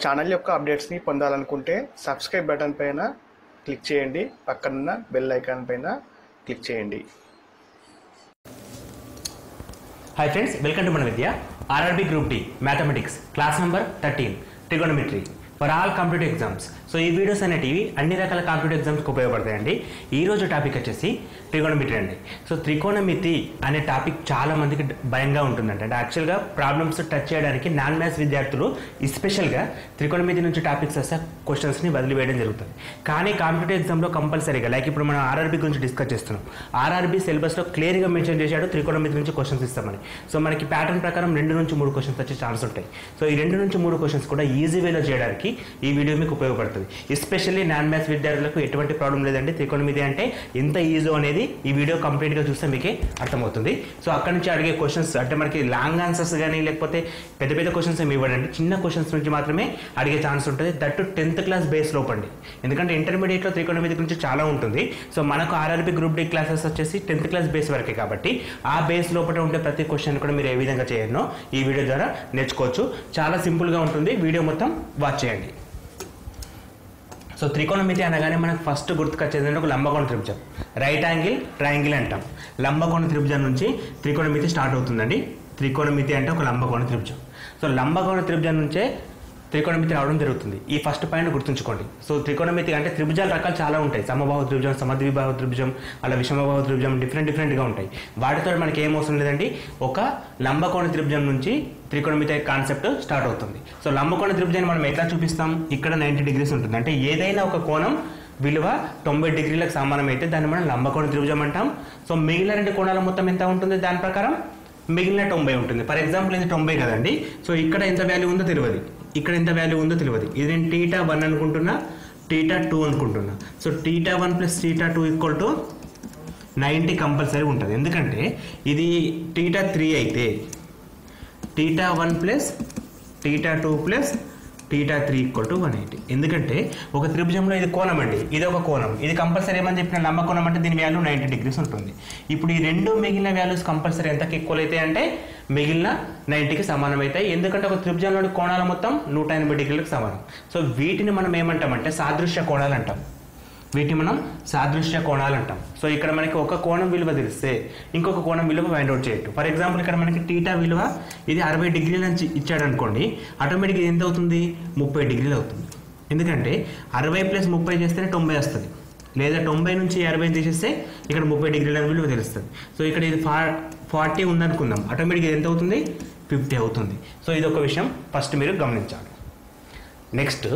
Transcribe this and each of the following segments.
channel యొక్క అప్డేట్స్ని పొందాలనుకుంటే subscribe button పైన క్లిక్ చేయండి పక్కనున్న బెల్ ఐకాన్ పైన క్లిక్ చేయండి హాయ్ ఫ్రెండ్స్ వెల్కమ్ టు మన Vidya RRB group D mathematics class number thirteen trigonometry for all competitive exams so ఈ వీడియోస్ అనేటివి అన్ని రకాల కాంపిటేటివ్ ఎగ్జామ్స్కి ఉపయోగపడతాయండి ఈ రోజు టాపిక్ వచ్చేసి ట్రిగోనమిట్రీ అండి సో త్రికోణమితి అనే టాపిక్ చాలా మందికి డ- భయంగా ఉంటుందండి అంటే యాక్చువల్గా ప్రాబ్లమ్స్ టచ్ చేయడానికి నాన్ మ్యాథ్స్ విద్యార్థులు ఎస్పెషల్గా త్రికోణమితి నుంచి టాపిక్స్ వస్తే క్వశ్చన్స్ని వదిలివేయడం జరుగుతుంది కానీ కాంపిటేటివ్ ఎగ్జామ్లో కంపల్సరీగా లైక్ ఇప్పుడు మనం ఆర్ఆర్బీ గురించి డిస్కస్ చేస్తున్నాం ఆర్ఆర్బీ సిలబస్లో క్లియర్గా మెన్షన్ చేశాడు త్రికోణమితి నుంచి క్వశ్చన్స్ ఇస్తామని సో మనకి ప్యాటర్న్ ప్రకారం రెండు నుంచి మూడు క్వశ్చన్స్ వచ్చే ఛాన్స్ ఉంటాయి సో ఈ రెండు నుంచి మూడు క్వశ్చన్స్ కూడా ఈజీ వేలో చేయడానికి ఈ వీడియో మీకు ఉపయోగపడుతుంది ఎస్పెషల్లీ నాన్ మ్యాథ్స్ విద్యార్థులకు ఎటువంటి ప్రాబ్లం లేదండి త్రికోణమితి అంటే ఎంత ఈజీ అనేది ఈ వీడియో కంప్లీట్గా చూస్తే మీకే అర్థమవుతుంది సో అక్కడ నుంచి అడిగే క్వశ్చన్స్ అంటే మనకి లాంగ్ ఆన్సర్స్ కానీ లేకపోతే పెద్ద పెద్ద క్వశ్చన్స్ ఏమి ఇవ్వడండి చిన్న క్వశ్చన్స్ నుంచి మాత్రమే అడిగే ఛాన్స్ ఉంటుంది దట్టు టెన్త్ క్లాస్ బేస్ లోపండి ఎందుకంటే ఇంటర్మీడియట్లో త్రికోణమితి గురించి చాలా ఉంటుంది సో మనకు ఆర్ఆర్బి గ్రూప్ డి క్లాసెస్ వచ్చేసి టెన్త్ క్లాస్ బేస్ వరకే కాబట్టి ఆ బేస్ లోపల ఉండే ప్రతి క్వశ్చన్ కూడా మీరు ఏ విధంగా చేయనో ఈ వీడియో ద్వారా నేర్చుకోవచ్చు చాలా సింపుల్గా ఉంటుంది వీడియో మొత్తం వాచ్ చేయండి సో త్రికోణమితి అనగానే మనకు ఫస్ట్ గుర్తుకొచ్చేది అంటే ఒక లంబకోణ త్రిభుజం రైట్ యాంగిల్ ట్రయాంగిల్ అంటాం లంబకోణ త్రిభుజం నుంచి త్రికోణమితి స్టార్ట్ అవుతుందండి త్రికోణమితి అంటే ఒక లంబకోణ త్రిభుజం సో లంబకోణ త్రిభుజం నుంచే త్రికోణమితి రావడం జరుగుతుంది ఈ ఫస్ట్ పాయింట్ గుర్తుంచుకోండి సో త్రికోణమితి అంటే త్రిభుజాల రకాలు చాలా ఉంటాయి సమబాహు త్రిభుజం సమద్విబాహు త్రిభుజం అలా విషమబాహు త్రిభుజం డిఫరెంట్ డిఫరెంట్గా ఉంటాయి వాటితో మనకి ఏం అవసరం లేదండి ఒక లంబకోణ త్రిభుజం నుంచి త్రికోణమితి కాన్సెప్ట్ స్టార్ట్ అవుతుంది సో లంబకోణ త్రిభుజాన్ని మనం ఎట్లా చూపిస్తాం ఇక్కడ నైంటీ డిగ్రీస్ ఉంటుంది అంటే ఏదైనా ఒక కోణం విలువ తొంభై డిగ్రీలకు సమానం అయితే దాన్ని మనం లంబకోణ త్రిభుజం అంటాం సో మిగిలిన రెండు కోణాల మొత్తం ఎంత ఉంటుంది దాని ప్రకారం మిగిలిన తొంభై ఉంటుంది ఫర్ ఎగ్జాంపుల్ ఇది తొంభై కదండి సో ఇక్కడ ఎంత వాల్యూ ఉందో తెలియదు ఇక్కడ ఎంత వాల్యూ ఉందో తెలియదు ఇది నేను టీటా వన్ అనుకుంటున్నా టీటా టూ అనుకుంటున్నా so theta one plus theta two equal to ninety compulsory ఉంటుంది ఎందుకంటే ఇది టీటా త్రీ అయితే theta one plus theta two plus theta three equal to one eighty ఎందుకంటే ఒక త్రిభుజంలో ఇది కోణం అండి ఇది ఒక కోణం ఇది కంపల్సరీ ఏమని చెప్పిన లంబ కోణం అంటే దీని వాల్యూ నైంటీ డిగ్రీస్ ఉంటుంది ఇప్పుడు ఈ రెండు మిగిలిన వాల్యూస్ కంపల్సరీ ఎంతకి ఈక్వల్ అయితే అంటే మిగిలిన నైంటీకి సమానం అవుతాయి ఎందుకంటే ఒక త్రిభుజంలోని కోణాల మొత్తం నూట ఎనభై డిగ్రీలకు సమానం సో వీటిని మనం ఏమంటామంటే సాదృశ్య కోణాలు అంటాం వీటిని మనం సాదృశ్య కోణాలు అంటాం సో ఇక్కడ మనకి ఒక కోణం విలువ తెలిస్తే ఇంకొక కోణం విలువ ఫైండ్ అవుట్ చేయొచ్చు ఫర్ ఎగ్జాంపుల్ ఇక్కడ మనకి టీటా విలువ ఇది అరవై డిగ్రీల నుంచి ఇచ్చాడు అనుకోండి ఆటోమేటిక్గా ఎంత అవుతుంది ముప్పై డిగ్రీలు అవుతుంది ఎందుకంటే అరవై ప్లస్ ముప్పై చేస్తేనే తొంభై వస్తుంది లేదా తొంభై నుంచి అరవై తీసేస్తే ఇక్కడ ముప్పై డిగ్రీల విలువ తెలుస్తుంది సో ఇక్కడ ఇది ఫా ఫార్టీ ఉందనుకుందాం ఆటోమేటిక్గా ఇది ఎంత అవుతుంది ఫిఫ్టీ అవుతుంది సో ఇది ఒక విషయం ఫస్ట్ మీరు గమనించాలి నెక్స్ట్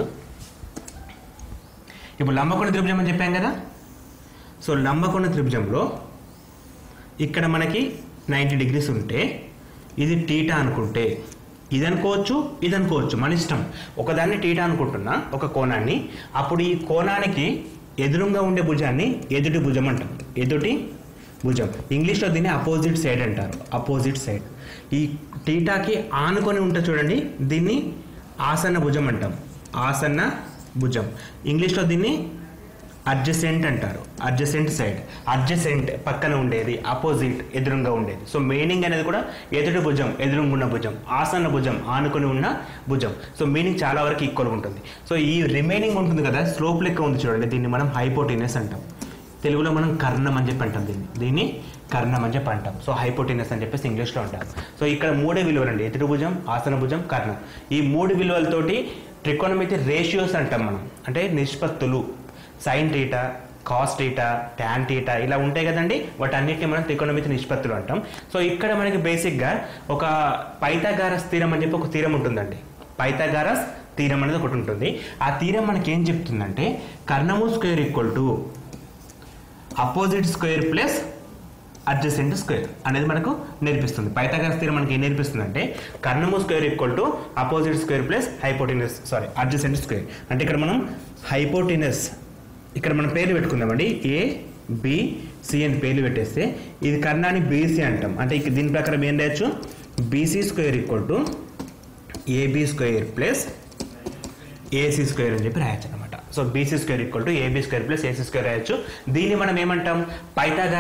ఇప్పుడు లంబకోణ త్రిభుజం అని చెప్పాం కదా సో లంబకోణ త్రిభుజంలో ఇక్కడ మనకి నైంటీ డిగ్రీస్ ఉంటే ఇది టీటా అనుకుంటే ఇది అనుకోవచ్చు ఇది అనుకోవచ్చు మన ఇష్టం ఒకదాన్ని టీటా అనుకుంటున్నా ఒక కోణాన్ని అప్పుడు ఈ కోణానికి ఎదురుగా ఉండే భుజాన్ని ఎదుటి భుజం అంటాం ఎదుటి భుజం ఇంగ్లీష్లో దీన్ని అపోజిట్ సైడ్ అంటారు అపోజిట్ సైడ్ ఈ టీటాకి ఆనుకొని ఉంటే చూడండి దీన్ని ఆసన్న భుజం అంటాం ఆసన్న భుజం ఇంగ్లీష్లో దీన్ని అడ్జసెంట్ అంటారు అడ్జసెంట్ సైడ్ అడ్జసెంట్ పక్కన ఉండేది అపోజిట్ ఎదురుగా ఉండేది సో మీనింగ్ అనేది కూడా ఎదుటి భుజం ఎదురుగా ఉన్న భుజం ఆసన్న భుజం ఆనుకొని ఉన్న భుజం సో మీనింగ్ చాలా వరకు ఈక్వల్ ఉంటుంది సో ఈ రిమైనింగ్ ఉంటుంది కదా స్లోప్ లెక్క ఉంది చూడండి దీన్ని మనం హైపోటీనస్ అంటాం తెలుగులో మనం కర్ణం అని చెప్పి అంటాం దీన్ని దీన్ని కర్ణం అని చెప్పి అంటాం సో హైపోటీనస్ అని చెప్పేసి ఇంగ్లీష్లో అంటాం సో ఇక్కడ మూడే విలువలు అండి ఎదుటి భుజం ఆసన భుజం కర్ణం ఈ మూడు విలువలతోటి ట్రికోనమితి రేషియోస్ అంటాం మనం అంటే నిష్పత్తులు sine theta cos theta tan theta ఇలా ఉంటాయి కదండి వాటన్నిటిని మనం త్రికోణమితి నిష్పత్తులు అంటాం సో ఇక్కడ మనకి బేసిక్గా ఒక పైథాగారస్ తీరం అని చెప్పి ఒక తీరం ఉంటుందండి పైథాగారస్ తీరం అనేది ఒకటి ఉంటుంది ఆ తీరం మనకి ఏం చెప్తుందంటే కర్ణము square equal to opposite square plus adjacent square అనేది మనకు నేర్పిస్తుంది పైథాగరస్ థీరం మనకి ఏం నేర్పిస్తుంది అంటే కర్ణము square equal to opposite square plus hypotenuse sorry adjacent square అంటే ఇక్కడ మనం హైపోటినస్ ఇక్కడ మనం పేర్లు పెట్టుకుందామండి ఏ బి సి అని పేర్లు పెట్టేస్తే ఇది కర్ణాన్ని బీసీ అంటాం అంటే ఇక దీని ప్రకారం ఏం రాయొచ్చు BC square equal to AB square plus AC square అని చెప్పి రాయొచ్చు అనమాట so BC square equal to AB square plus AC square రాయొచ్చు దీన్ని మనం ఏమంటాం పైథాగరస్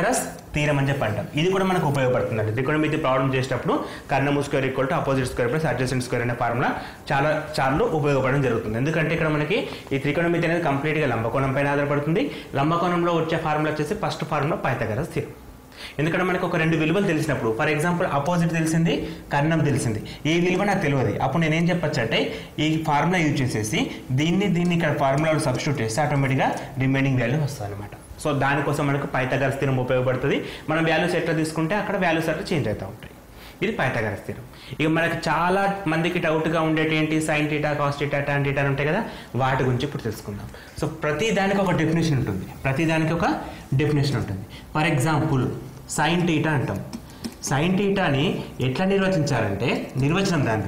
తీరం అని చెప్పి అంటాం ఇది కూడా మనకు ఉపయోగపడుతుందండి త్రికోణమితి ప్రాబ్లం చేసేటప్పుడు కర్ణము square equal to opposite square plus adjacent square అనే ఫార్ములా చాలా చాలా ఉపయోగపడడం జరుగుతుంది ఎందుకంటే ఇక్కడ మనకి ఈ త్రికోణమితి అనేది కంప్లీట్గా లంబకోణం పైన ఆధారపడుతుంది లంబకోణంలో వచ్చే ఫార్ములా వచ్చేసి ఫస్ట్ ఫార్ములా పైథాగరస్ స్థిరం ఎందుకంటే మనకు ఒక రెండు విలువలు తెలిసినప్పుడు ఫర్ ఎగ్జాంపుల్ అపోజిట్ తెలిసింది కర్ణం తెలిసింది ఈ విలువ నాకు తెలియదు అప్పుడు నేనేం చెప్పొచ్చు అంటే ఈ ఫార్ములా యూజ్ చేసేసి దీన్ని దీన్ని ఇక్కడ ఫార్ములాలో సబ్స్టిట్యూట్ చేస్తే ఆటోమేటిక్గా రిమైనింగ్ వాల్యూ వస్తుంది అనమాట సో దానికోసం మనకు పైథాగరస్ స్థిరం ఉపయోగపడుతుంది మనం వాల్యూస్ ఎట్లా తీసుకుంటే అక్కడ వాల్యూస్ అట్లా చేంజ్ అవుతూ ఉంటాయి ఇది పైథాగరస్ స్థిరం ఇక మనకు చాలా మందికి డౌట్గా ఉండేటి ఏంటి sine theta cos theta tan theta అని ఉంటాయి కదా వాటి గురించి ఇప్పుడు తెలుసుకుందాం సో ప్రతి దానికి ఒక డెఫినేషన్ ఉంటుంది ప్రతి దానికి ఒక డెఫినేషన్ ఉంటుంది ఫర్ ఎగ్జాంపుల్ సైన్ టీటా అంటాం సైన్ టీటాని ఎట్లా నిర్వచించారంటే నిర్వచనం దాన్ని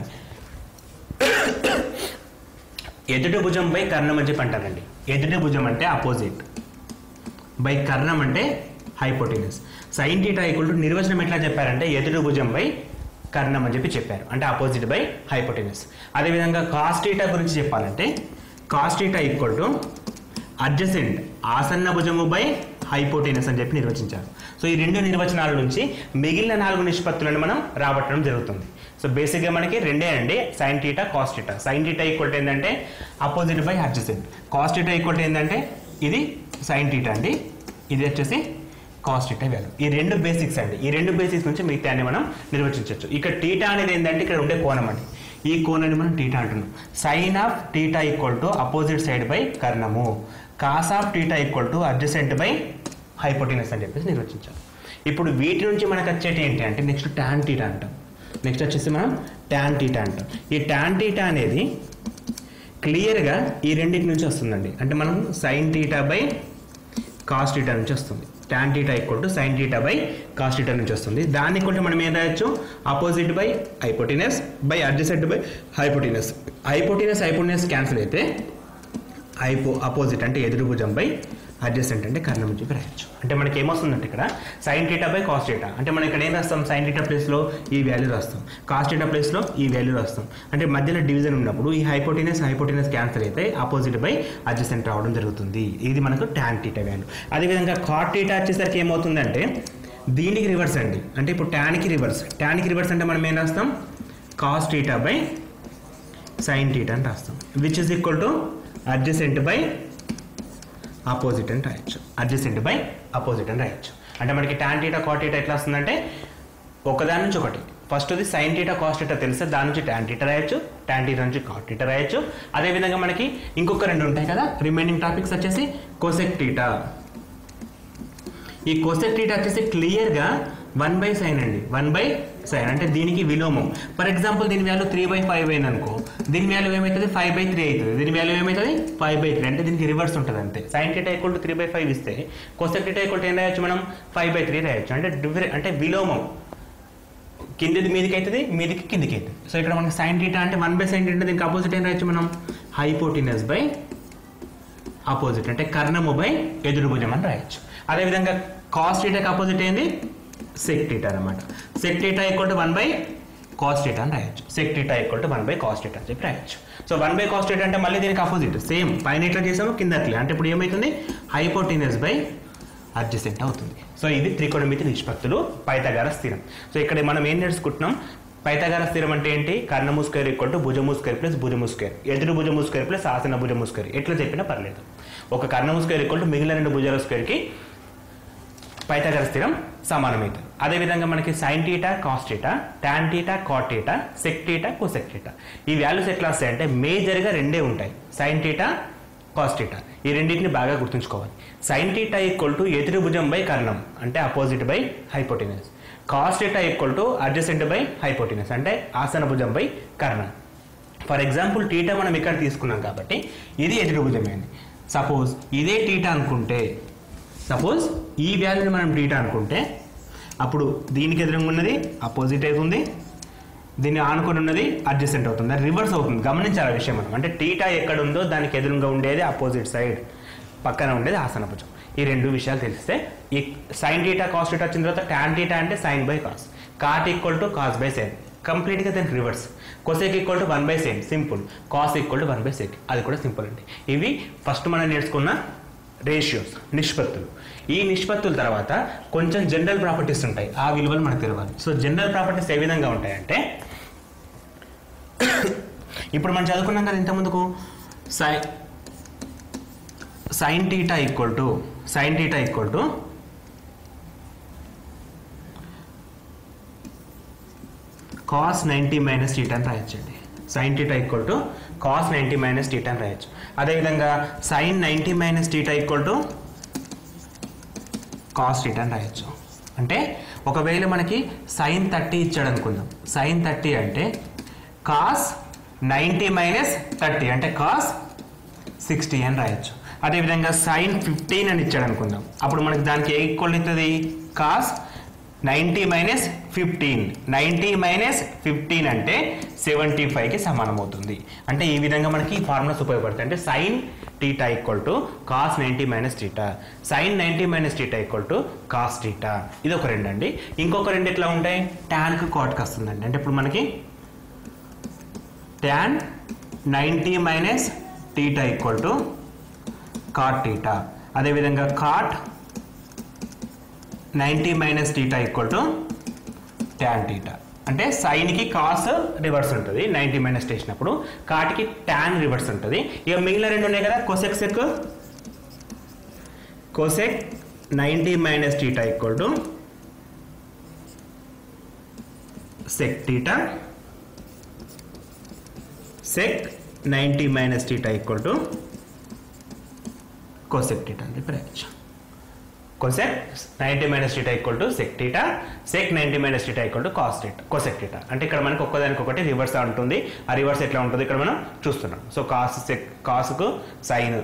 ఎదుటి భుజం బై కర్ణం అని చెప్పి అంటారండి ఎదుటి భుజం అంటే అపోజిట్ బై కర్ణం అంటే hypotenuse sine theta equal to నిర్వచనం ఎట్లా చెప్పారంటే ఎదురు భుజం బై కర్ణం అని చెప్పి చెప్పారు అంటే ఆపోజిట్ బై హైపోటినస్ అదేవిధంగా కాస్ టీటా గురించి చెప్పాలంటే cos theta equal to adjacent ఆసన్న భుజము బై హైపోటినస్ అని చెప్పి నిర్వచించారు సో ఈ రెండు నిర్వచనాల నుంచి మిగిలిన నాలుగు నిష్పత్తులను మనం రాబట్టడం జరుగుతుంది సో బేసిక్గా మనకి రెండే అండి sine theta cos theta sine theta equal to ఏంటంటే opposite by adjacent cos theta equal to ఏంటంటే ఇది సైన్ టీటా అండి ఇది వచ్చేసి కాస్ట్ టీటా వాల్యూ ఈ రెండు బేసిక్స్ అండి ఈ రెండు బేసిక్స్ నుంచి మిగతాన్ని మనం నిర్వచించవచ్చు ఇక్కడ టీటా అనేది ఏంటంటే ఇక్కడ ఉండే కోణం అండి ఈ కోణాన్ని మనం టీటా అంటున్నాం sine of theta equal to opposite side by కర్ణము cos of theta equal to adjacent by hypotenuse అని చెప్పేసి నిర్వచించాం ఇప్పుడు వీటి నుంచి మనకు వచ్చేటి ఏంటి అంటే నెక్స్ట్ ట్యాన్ టీటా అంటాం నెక్స్ట్ వచ్చేసి మనం ట్యాన్ టీటా అంటాం ఈ ట్యాన్ టీటా అనేది క్లియర్గా ఈ రెండింటి నుంచి వస్తుందండి అంటే మనం sine theta by cos theta నుంచి వస్తుంది tan theta equal to sine theta by cos theta నుంచి వస్తుంది దాన్ని కూడా మనం ఏం రాయొచ్చు opposite by hypotenuse by adjacent by hypotenuse hypotenuse hypotenuse cancel అయితే హైపో అపోజిట్ అంటే ఎదురు భుజం బై అడ్జసెంట్ అంటే కర్ణం నుంచి రాయొచ్చు అంటే మనకి ఏమొస్తుందంటే ఇక్కడ sine theta by cos theta అంటే మనం ఇక్కడ ఏం రాస్తాం సైన్ టీటా ప్లేస్లో ఈ వాల్యూ రాస్తాం కాస్ టీటా ప్లేస్లో ఈ వాల్యూ రాస్తాం అంటే మధ్యలో డివిజన్ ఉన్నప్పుడు ఈ హైపోటినస్ హైపోటినస్ క్యాన్సిల్ అయితే ఆపోజిట్ బై అడ్జసెంట్ రావడం జరుగుతుంది ఇది మనకు ట్యాన్ టీటా వాల్యూ అదేవిధంగా కాట్ టీటా వచ్చేసరికి ఏమవుతుందంటే దీనికి రివర్స్ అండి అంటే ఇప్పుడు ట్యాన్కి రివర్స్ ట్యాన్కి రివర్స్ అంటే మనం ఏం రాస్తాం cos theta by sine theta అని రాస్తాం which is equal to adjacent by opposite అని రాయొచ్చు అడ్జసెంట్ బై అపోజిట్ అని రాయొచ్చు అంటే మనకి టాన్ టీటా కాట్ టీటా ఎట్లా వస్తుందంటే ఒకదాని నుంచి ఒకటి ఫస్ట్ది సైన్ టీటా కాస్ట్ టీటా తెలిస్తే దాని నుంచి టాన్ టీటా రాయొచ్చు టాన్ టీటా నుంచి కాట్ టీటా రాయొచ్చు అదేవిధంగా మనకి ఇంకొక రెండు ఉంటాయి కదా రిమైనింగ్ టాపిక్స్ వచ్చేసి కోసెక్ టీటా ఈ కోసెక్ టీటా వచ్చేసి క్లియర్గా వన్ బై సైన్ అండి వన్ బై సైన్ అంటే దీనికి విలోమం ఫర్ ఎగ్జాంపుల్ దీని వాల్యూ త్రీ బై ఫైవ్ అయింది అనుకో దీని వాల్యూ ఏమవుతుంది ఫైవ్ బై త్రీ అవుతుంది దీని వాల్యూ ఏమవుతుంది ఫైవ్ బై త్రీ అంటే దీనికి రివర్స్ ఉంటుంది అంతే sine theta equal to three by five ఇస్తే కోసెక్ టీటా ఈక్వల్ టు ఏం రాయొచ్చు మనం ఫైవ్ బై త్రీ రాయొచ్చు అంటే డిఫరెంట్ అంటే విలోమం కిందిది మీదికి అవుతుంది మీదికి కిందికి అవుతుంది సో ఇక్కడ మనకి సైన్ టీటా అంటే వన్ బై సైన్ టీటా దీనికి అపోజిట్ ఏం రాయొచ్చు మనం హైపోటినస్ బై ఆపోజిట్ అంటే కర్ణము బై ఎదురు భుజం అని రాయొచ్చు అదేవిధంగా కాస్ టీటాకి ఆపోజిట్ ఏంది సెక్ టీటా అనమాట sec theta equal to one by cos theta అని రాయొచ్చు sec theta equal to one by cos theta అని చెప్పి రాయొచ్చు so one by cos theta అంటే మళ్ళీ దీనికి ఆపోజిట్ సేమ్ పైన ఎట్లా చేసామో కింద అట్లే అంటే ఇప్పుడు ఏమవుతుంది హైపోటినస్ బై అడ్జసెంట్ అవుతుంది సో ఇది త్రికోణమితి నిష్పత్తులు పైతగార స్థిరం సో ఇక్కడ మనం ఏం నేర్చుకుంటున్నాం పైతగార స్థిరం అంటే ఏంటి కర్ణము స్క్వేర్ ఈక్వల్ టు భుజము స్క్వేర్ ప్లస్ భుజము స్క్వేర్ ఎదురు భుజము స్క్వేర్ ప్లస్ ఆసన భుజము స్క్వేర్ ఎట్లా చెప్పినా పర్లేదు ఒక కర్ణము స్క్వేర్ ఈక్వల్ టు మిగిలిన రెండు భుజాల స్క్వేర్కి పైథాగరస్ స్థిరం సమానమవుతుంది అదేవిధంగా మనకి sine theta cos theta tan theta cot theta sec theta cosec theta ఈ వాల్యూస్ ఎట్లా వస్తాయంటే మేజర్గా రెండే ఉంటాయి సైన్ టీటా కాస్ టీటా ఈ రెండింటిని బాగా గుర్తుంచుకోవాలి సైన్ టీటా ఈక్వల్ టు ఎదురు భుజం బై కర్ణం అంటే opposite by hypotenuse cos theta equal to adjacent by hypotenuse అంటే ఆసన భుజం బై కర్ణం ఫర్ ఎగ్జాంపుల్ టీటా మనం ఇక్కడ తీసుకున్నాం కాబట్టి ఇది ఎదురు భుజమే సపోజ్ ఇదే టీటా అనుకుంటే సపోజ్ ఈ వాల్యూని మనం టీటా అనుకుంటే అప్పుడు దీనికి ఎదురుగా ఉన్నది అపోజిట్ అవుతుంది దీన్ని ఆనుకొని ఉన్నది అడ్జసెంట్ అవుతుంది రివర్స్ అవుతుంది గమనించాలి ఆ విషయం మనం అంటే టీటా ఎక్కడ ఉందో దానికి ఎదురుగా ఉండేది అపోజిట్ సైడ్ పక్కన ఉండేది ఆసన భుజం ఈ రెండు విషయాలు తెలిస్తే ఈ సైన్ టీటా కాస్ టీటా వచ్చిన తర్వాత టాన్ టీటా అంటే sine by cos cot equal to cos by sine కంప్లీట్గా దానికి reverse cosec equal to one by same simple cos equal to one by sec అది కూడా సింపుల్ అండి ఇవి ఫస్ట్ మనం నేర్చుకున్న రేషియోస్ నిష్పత్తులు ఈ నిష్పత్తుల తర్వాత కొంచెం జనరల్ ప్రాపర్టీస్ ఉంటాయి ఆ విలువలు మనకు తెలియాలి సో జనరల్ ప్రాపర్టీస్ ఏ విధంగా ఉంటాయంటే ఇప్పుడు మనం చదువుకున్నాం కదా ఇంతకుముందుకు sine sine theta equal to sine theta equal to cos ninety minus theta అని రాయొచ్చండి sine theta equal to cos ninety minus theta అని రాయొచ్చు అదేవిధంగా sine ninety minus theta equal to cos theta అని రాయొచ్చు అంటే ఒకవేళ మనకి సైన్ థర్టీ ఇచ్చాడు అనుకుందాం సైన్ థర్టీ అంటే కాస్ నైంటీ మైనస్ థర్టీ అంటే కాస్ సిక్స్టీ అని రాయొచ్చు అదేవిధంగా సైన్ ఫిఫ్టీన్ అని ఇచ్చాడు అనుకుందాం అప్పుడు మనకి దానికి ఏ ఈక్వల్ అవుతుంది cos ninety minus fifteen ninety minus fifteen అంటే సెవెంటీ ఫైవ్కి సమానం అవుతుంది అంటే ఈ విధంగా మనకి ఈ ఫార్ములాస్ ఉపయోగపడతాయి అంటే sine theta equal to cos ninety minus theta sine ninety minus theta equal to cos theta ఇది ఒక రెండు అండి ఇంకొక రెండు ఎట్లా ఉంటాయి ట్యాన్కి కాట్కి వస్తుందండి అంటే ఇప్పుడు మనకి tan ninety minus theta equal to cot theta అదేవిధంగా cot ninety minus theta equal to tan theta అంటే సైన్కి కాస్ రివర్స్ ఉంటుంది నైంటీ మైనస్ చేసినప్పుడు కాట్కి ట్యాన్ రివర్స్ ఉంటుంది ఇక మిగిలిన రెండు ఉన్నాయి కదా cosec sec cosec ninety minus theta equal to sec theta sec ninety minus theta equal to cosec theta అని చెప్పి రాయొచ్చు cosec ninety minus theta equal to sec theta sec ninety minus theta equal to cos theta cosec theta అంటే ఇక్కడ మనకి ఒక్కదానికి ఒకటి reverse ఉంటుంది ఆ రివర్స్ ఎట్లా ఉంటుంది ఇక్కడ మనం చూస్తున్నాం సో కాస్ సెక్ కాస్కు సైన్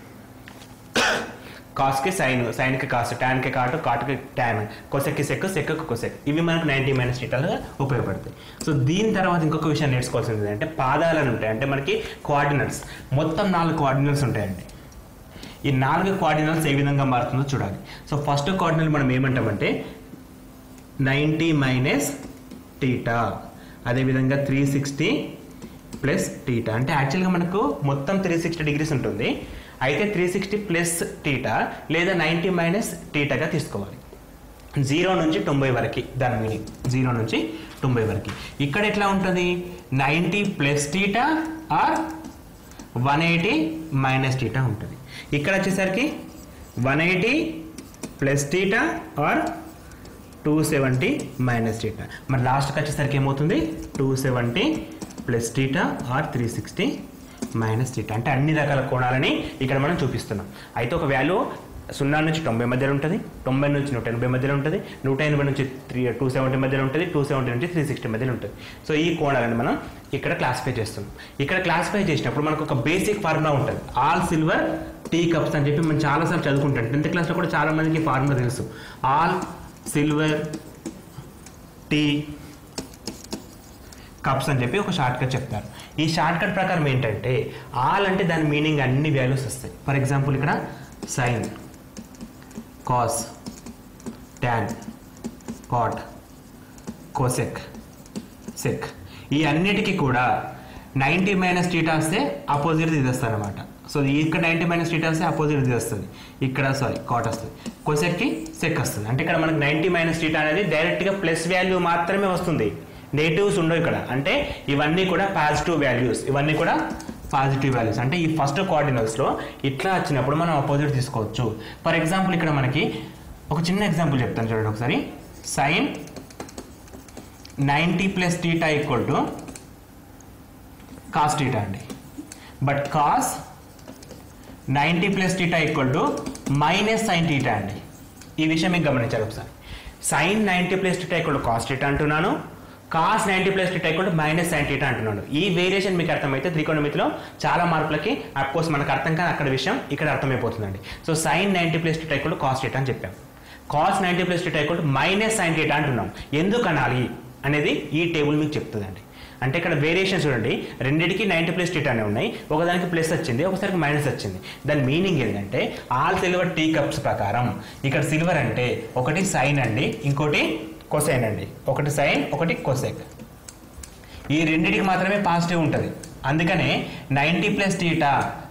కాస్కి సైన్ సైన్కి కాస్ ట్యాన్కి కాటు కాటుకి ట్యాన్ కొసెక్కి సెక్ సెక్కి కొసెక్ ఇవి మనకు నైంటీ మైనస్ టీటాలుగా ఉపయోగపడతాయి సో దీని తర్వాత ఇంకొక విషయం నేర్చుకోవాల్సింది అంటే పాదాలను ఉంటాయి అంటే మనకి కోఆర్డినేట్స్ మొత్తం నాలుగు కోఆర్డినేట్స్ ఉంటాయండి ఈ నాలుగు కోఆర్డినేట్స్ ఏ విధంగా మారుతుందో చూడాలి సో ఫస్ట్ కోఆర్డినేట్ మనం ఏమంటామంటే నైంటీ మైనస్ టీటా అదేవిధంగా త్రీ సిక్స్టీ ప్లస్ టీటా అంటే యాక్చువల్గా మనకు మొత్తం త్రీ సిక్స్టీ డిగ్రీస్ ఉంటుంది అయితే త్రీ సిక్స్టీ ప్లస్ టీటా లేదా నైంటీ మైనస్ టీటాగా తీసుకోవాలి జీరో నుంచి తొంభై వరకు దాని మీనింగ్ జీరో నుంచి తొంభై వరకు ఇక్కడ ఎట్లా ఉంటుంది ninety plus theta or one eighty minus theta ఉంటుంది ఇక్కడ వచ్చేసరికి one eighty plus theta or two seventy minus theta మరి లాస్ట్కి వచ్చేసరికి ఏమవుతుంది two seventy plus theta or three sixty minus theta అంటే అన్ని రకాల కోణాలని ఇక్కడ మనం చూపిస్తున్నాం అయితే ఒక వాల్యూ సున్నా నుంచి తొంభై మధ్యలో ఉంటుంది తొంభై నుంచి నూట ఎనభై మధ్యలో ఉంటుంది నూట ఎనభై నుంచి త్రీ టూ సెవెంటీ మధ్యలో ఉంటుంది టూ సెవెంటీ నుంచి త్రీ సిక్స్టీ మధ్యలో ఉంటుంది సో ఈ కోణాలను మనం ఇక్కడ క్లాసిఫై చేస్తున్నాం ఇక్కడ క్లాసిఫై చేసినప్పుడు మనకు ఒక బేసిక్ ఫార్ములా ఉంటుంది ఆల్ సిల్వర్ టీ కప్స్ అని చెప్పి మనం చాలాసార్లు చదువుకుంటాం టెన్త్ క్లాస్లో కూడా చాలా మందికి ఫార్ములా తెలుసు ఆల్ సిల్వర్ టీ కప్స్ అని చెప్పి ఒక షార్ట్ కట్ చెప్తారు ఈ షార్ట్ కట్ ప్రకారం ఏంటంటే ఆల్ అంటే దాని మీనింగ్ అన్ని వాల్యూస్ వస్తాయి ఫర్ ఎగ్జాంపుల్ ఇక్కడ sine cos tan cot cosec sec ఈ అన్నిటికీ కూడా నైంటీ మైనస్ టీటా వస్తే అపోజిట్ తీసేస్తారు అనమాట సో ఇక్కడ నైంటీ మైనస్ టీటా వస్తే అపోజిట్ తీసేస్తుంది ఇక్కడ సారీ కాట్ వస్తుంది కొసెక్కి సెక్ వస్తుంది అంటే ఇక్కడ మనకి నైంటీ మైనస్ టీటా అనేది డైరెక్ట్గా ప్లస్ వాల్యూ మాత్రమే వస్తుంది నెగిటివ్స్ ఉండవు ఇక్కడ అంటే ఇవన్నీ కూడా పాజిటివ్ వాల్యూస్ ఇవన్నీ కూడా పాజిటివ్ వాల్యూస్ అంటే ఈ ఫస్ట్ కోఆర్డినల్స్లో ఇట్లా వచ్చినప్పుడు మనం అపోజిట్ తీసుకోవచ్చు ఫర్ ఎగ్జాంపుల్ ఇక్కడ మనకి ఒక చిన్న ఎగ్జాంపుల్ చెప్తాను చూడండి ఒకసారి sine ninety plus theta equal to cos theta అండి but cos ninety plus theta equal to minus sine theta అండి ఈ విషయం మీకు గమనించాలి ఒకసారి sine ninety plus theta equal to cos theta అంటున్నాను cos ninety plus theta equal to minus sine theta అంటున్నాను ఈ వేరియేషన్ మీకు అర్థమైతే త్రికోణమితిలో చాలా మార్పులకి కోర్స్ మనకు అర్థం కాని అక్కడ విషయం ఇక్కడ అర్థమైపోతుందండి so sine ninety plus theta equal to cos theta అని చెప్పాం cos ninety plus theta equal to minus sine theta అంటున్నాం ఎందుకు అనాలి అనేది ఈ టేబుల్ మీకు చెప్తుందండి అంటే ఇక్కడ వేరియేషన్ చూడండి రెండింటికి నైంటీ ప్లస్ టీటానే ఉన్నాయి ఒకదానికి ప్లస్ వచ్చింది ఒకసారికి మైనస్ వచ్చింది దాని మీనింగ్ ఏంటంటే ఆల్ సిల్వర్ టీ కప్స్ ప్రకారం ఇక్కడ సిల్వర్ అంటే ఒకటి సైన్ అండి ఇంకోటి కొసైన్ అండి ఒకటి సైన్ ఒకటి కొసెక్ ఈ రెండింటికి మాత్రమే పాజిటివ్ ఉంటుంది అందుకనే ninety plus theta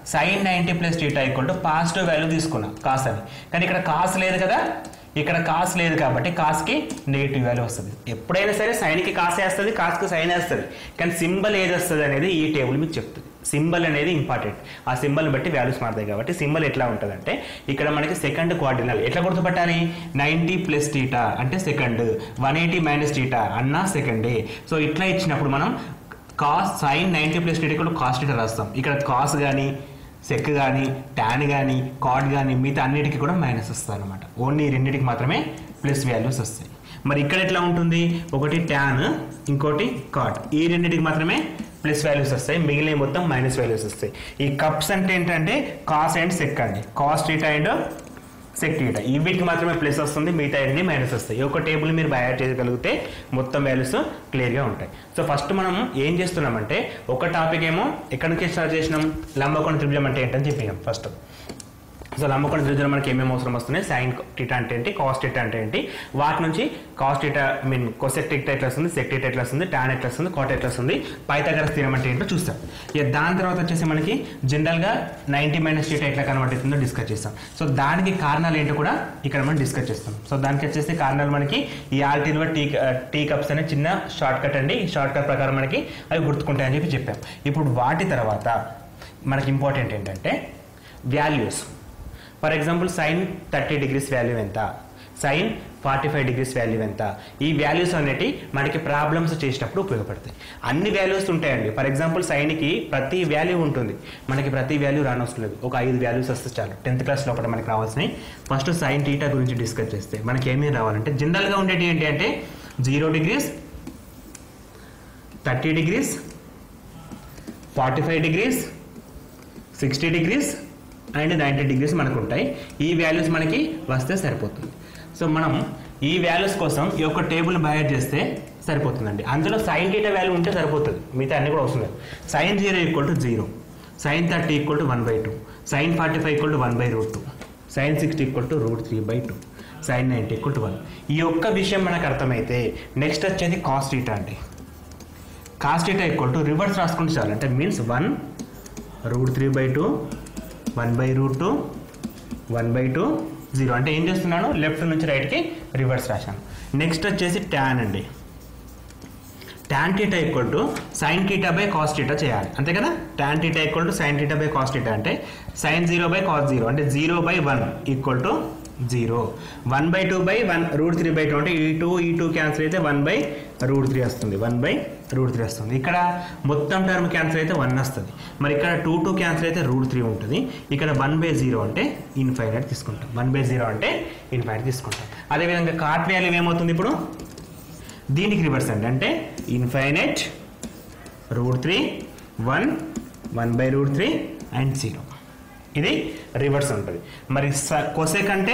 sine ninety plus theta equal to positive value తీసుకున్నా కాస్ అని కానీ ఇక్కడ కాస్ లేదు కదా ఇక్కడ కాస్ లేదు కాబట్టి కాస్కి నెగిటివ్ వాల్యూ వస్తుంది ఎప్పుడైనా సరే సైన్కి కాస్ వేస్తుంది కాస్కి సైన్ వేస్తుంది కానీ సింబల్ ఏది వస్తుంది అనేది ఈ టేబుల్ మీకు చెప్తుంది సింబల్ అనేది ఇంపార్టెంట్ ఆ సింబల్ బట్టి వాల్యూస్ మారుతాయి కాబట్టి సింబల్ ఎట్లా ఉంటుందంటే ఇక్కడ మనకి సెకండ్ క్వార్డినల్ ఎట్లా గుర్తుపట్టాలి నైంటీ ప్లస్ టీటా అంటే second one eighty minus theta అన్నా సెకండే సో ఇట్లా ఇచ్చినప్పుడు మనం cos sine ninety plus theta కూడా కాస్ టీటా రాస్తాం ఇక్కడ కాస్ కానీ సెక్ కానీ ట్యాన్ కానీ కాడ్ కానీ మిగతా అన్నిటికీ కూడా మైనస్ వస్తాయి అనమాట ఓన్లీ ఈ రెండింటికి మాత్రమే ప్లస్ వాల్యూస్ వస్తాయి మరి ఇక్కడ ఎట్లా ఉంటుంది ఒకటి ట్యాన్ ఇంకోటి కాట్ ఈ రెండింటికి మాత్రమే ప్లస్ వాల్యూస్ వస్తాయి మిగిలిన మొత్తం మైనస్ వాల్యూస్ వస్తాయి ఈ కప్స్ అంటే ఏంటంటే కాస్ అండ్ సెక్ అండి cos theta and sec theta ఈ వీటికి మాత్రమే ప్లస్ వస్తుంది మిగతా అన్ని మైనస్ వస్తాయి ఈ ఒక టేబుల్ మీరు బయాడ్ చేయగలిగితే మొత్తం వాల్యూస్ క్లియర్గా ఉంటాయి సో ఫస్ట్ మనం ఏం చేస్తున్నామంటే ఒక టాపిక్ ఏమో ఎక్కడి నుంచి స్టార్ట్ చేసినాం లంబకోణ త్రిభుజం అంటే ఏంటని చెప్పినాం ఫస్ట్ సో లంబకోణ త్రిభుజం మనకి ఏమేమి అవసరం వస్తున్నాయి సైన్ టీటా అంటే ఏంటి కాస్ట్ టీటా అంటే ఏంటి వాటి నుంచి cos theta mean cosec theta ఎట్లా వస్తుంది సెక్ టీటా ఎట్లా వస్తుంది టాన్ ఎట్లా వస్తుంది కాట్ ఎట్లా వస్తుంది పైథాగరస్ థీరం అంటే ఏంటో చూస్తాం ఇక దాని తర్వాత వచ్చేసి మనకి జనరల్గా నైంటీ మైనస్ టీటా ఎట్లా కన్వర్ట్ అవుతుందో డిస్కస్ చేస్తాం సో దానికి కారణాలు ఏంటో కూడా ఇక్కడ మనం డిస్కస్ చేస్తాం సో దానికి వచ్చేసి కారణాలు మనకి ఈ ఆల్టీలో టీ టీ కప్స్ అనే చిన్న షార్ట్ కట్ అండి ఈ షార్ట్ కట్ ప్రకారం మనకి అవి గుర్తుకుంటాయని చెప్పి చెప్పాం ఇప్పుడు వాటి తర్వాత మనకి ఇంపార్టెంట్ ఏంటంటే values for example sine thirty degrees value ఎంత sine forty five degrees value ఎంత ఈ వాల్యూస్ అనేటి మనకి ప్రాబ్లమ్స్ చేసేటప్పుడు ఉపయోగపడతాయి అన్ని వాల్యూస్ ఉంటాయండి ఫర్ ఎగ్జాంపుల్ సైన్కి ప్రతి వాల్యూ ఉంటుంది మనకి ప్రతి వాల్యూ రానవసరం లేదు ఒక ఐదు వాల్యూస్ వస్తే చాలు టెన్త్ క్లాస్లో ఒకటి మనకి రావాల్సినవి ఫస్ట్ సైన్ టీటా గురించి డిస్కస్ చేస్తే మనకి ఏమేమి రావాలంటే జనరల్గా ఉండేటి ఏంటి అంటే zero degrees thirty degrees forty five degrees sixty degrees and ninety degrees మనకు ఉంటాయి ఈ వాల్యూస్ మనకి వస్తే సరిపోతుంది సో మనం ఈ వాల్యూస్ కోసం ఈ యొక్క టేబుల్ బయట చేస్తే సరిపోతుందండి అందులో సైన్ డీటా వాల్యూ ఉంటే సరిపోతుంది మిగతా అన్ని కూడా అవసరం లేదు sine zero equal to zero sine thirty equal to one by two sine forty five equal to one by root two sine sixty equal to root three by two sine ninety equal to one ఈ ఒక్క విషయం మనకు అర్థమైతే next వచ్చేది cos theta అండి cos theta equal to reverse రాసుకుంటే చాలు అంటే means one root three by two one by root two one by two zero అంటే ఏం చేస్తున్నాను లెఫ్ట్ నుంచి రైట్కి రివర్స్ రాశాను నెక్స్ట్ వచ్చేసి ట్యాన్ అండి tan theta equal to sine theta by cos theta చేయాలి అంతే కదా tan theta equal to sine theta by cos theta అంటే sine zero by cos zero అంటే zero by one equal to zero one by two by one root three by two అంటే ఈ two ఈ two cancel అయితే one by root three వస్తుంది one by root three వస్తుంది ఇక్కడ మొత్తం term cancel అయితే వన్ వస్తుంది మరి ఇక్కడ టూ టూ క్యాన్సిల్ అయితే రూట్ త్రీ ఉంటుంది ఇక్కడ వన్ బై జీరో అంటే ఇన్ఫైనైట్ తీసుకుంటాం వన్ బై జీరో అంటే ఇన్ఫైనైట్ తీసుకుంటాం అదేవిధంగా కాట్ వాల్యూ ఏమవుతుంది ఇప్పుడు దీనికి రివర్స్ అండి అంటే infinite root three one one by root three and zero ఇది రివర్స్ ఉంటుంది మరి కొసెక్ అంటే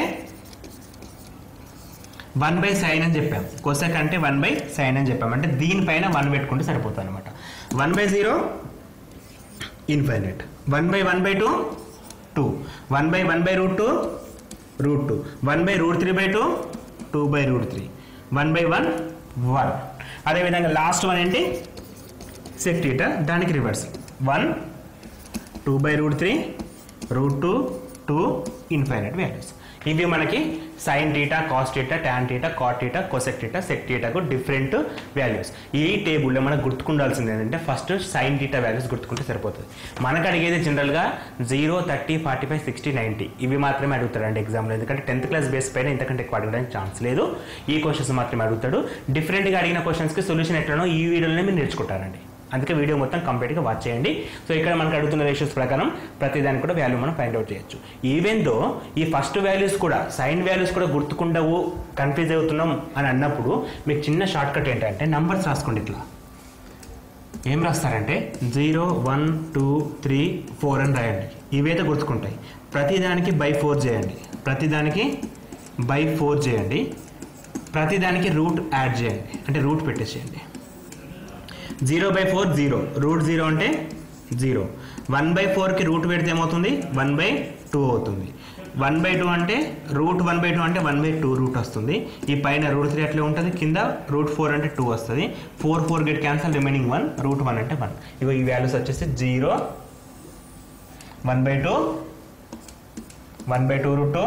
వన్ బై సైన్ అని చెప్పాం కొసెక్ అంటే వన్ బై సైన్ అని చెప్పాం అంటే దీనిపైన వన్ పెట్టుకుంటే సరిపోతుంది అనమాట one by zero infinite one by one by two two one by one by root two root two one by root three by two two by root three one by one one అదేవిధంగా last one ఏంటి sec theta దానికి reverse one two by root three root two two infinite values ఇవి మనకి sine theta cos theta tan theta cot theta cosec theta sec టీటాకు different values ఈ టేబుల్లో మనకు గుర్తుకుండాల్సింది ఏంటంటే ఫస్ట్ సైన్ టీటా వాల్యూస్ గుర్తుకుంటే సరిపోతుంది మనకు అడిగేది జనరల్గా zero thirty forty five sixty ninety ఇవి మాత్రమే అడుగుతారండి ఎగ్జామ్లో ఎందుకంటే టెన్త్ క్లాస్ బేస్ పైన ఇంతకంటే ఎక్కువ అడగడానికి ఛాన్స్ లేదు ఈ క్వశ్చన్స్ మాత్రమే అడుగుతాడు డిఫరెంట్గా అడిగిన క్వశ్చన్స్కి సొల్యూషన్ ఎట్లనో ఈ వీడియోలోనే మీరు నేర్చుకుంటారండి అందుకే వీడియో మొత్తం కంప్లీట్గా వాచ్ చేయండి సో ఇక్కడ మనకు అడుగుతున్న రేషియోస్ ప్రకారం ప్రతి దానికి కూడా వాల్యూ మనం ఫైండ్ అవుట్ చేయొచ్చు ఈవెన్ దో ఈ ఫస్ట్ వాల్యూస్ కూడా సైన్ వాల్యూస్ కూడా గుర్తుకుండవు కన్ఫ్యూజ్ అవుతున్నాం అని అన్నప్పుడు మీకు చిన్న షార్ట్ కట్ ఏంటంటే నంబర్స్ రాసుకోండి ఇట్లా ఏం రాస్తారంటే zero one two three four అని రాయండి ఇవైతే గుర్తుకుంటాయి ప్రతిదానికి బై ఫోర్ చేయండి ప్రతిదానికి బై ఫోర్ చేయండి ప్రతిదానికి రూట్ యాడ్ చేయండి అంటే రూట్ పెట్టేసేయండి zero by four zero root zero అంటే జీరో వన్ బై ఫోర్కి రూట్ పెడితే ఏమవుతుంది వన్ బై టూ అవుతుంది వన్ బై టూ అంటే రూట్ వన్ బై టూ అంటే వన్ బై టూ రూట్ వస్తుంది ఈ పైన రూట్ త్రీ అట్లే ఉంటుంది కింద రూట్ ఫోర్ అంటే టూ వస్తుంది four four get cancel remaining one root one అంటే వన్ ఇగో ఈ వాల్యూస్ వచ్చేసి zero one by two one by two root two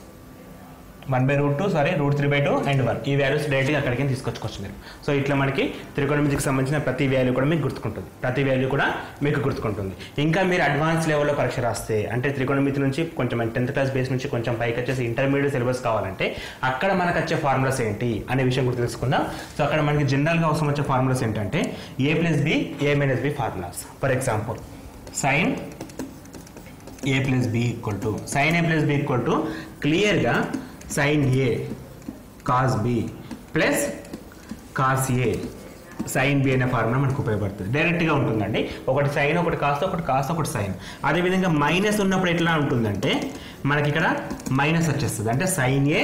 one by root two sorry root three by two and one ఈ values డైరెక్ట్గా అక్కడికి తీసుకొచ్చుకోవచ్చు మీరు so ఇట్లా మనకి త్రికోణమితికి సంబంధించిన ప్రతి వాల్యూ కూడా మీకు గుర్తుకుంటుంది ప్రతి వాల్యూ కూడా మీకు గుర్తుకుంటుంది ఇంకా మీరు అడ్వాన్స్ లెవెల్లో పరీక్ష రాస్తే అంటే త్రికోణమితి నుంచి కొంచెం టెన్త్ క్లాస్ బేస్ నుంచి కొంచెం పైకి వచ్చేసి ఇంటర్మీడియట్ సిలబస్ కావాలంటే అక్కడ మనకు వచ్చే ఫార్ములాస్ ఏంటి అనే విషయం గుర్తు తెలుసుకుందాం సో అక్కడ మనకి జనరల్గా అవసరం వచ్చే ఫార్ములాస్ ఏంటంటే A plus B A minus B formulas for example sine A plus B equal to sine A plus B equal to క్లియర్గా sine A cos B plus cos A sine B అనే formula మనకు ఉపయోగపడుతుంది డైరెక్ట్గా ఉంటుందండి ఒకటి sign ఒకటి కాస్త ఒకటి కాస్త ఒకటి సైన్ అదేవిధంగా మైనస్ ఉన్నప్పుడు ఎట్లా ఉంటుందంటే మనకి ఇక్కడ మైనస్ వచ్చేస్తుంది అంటే sine A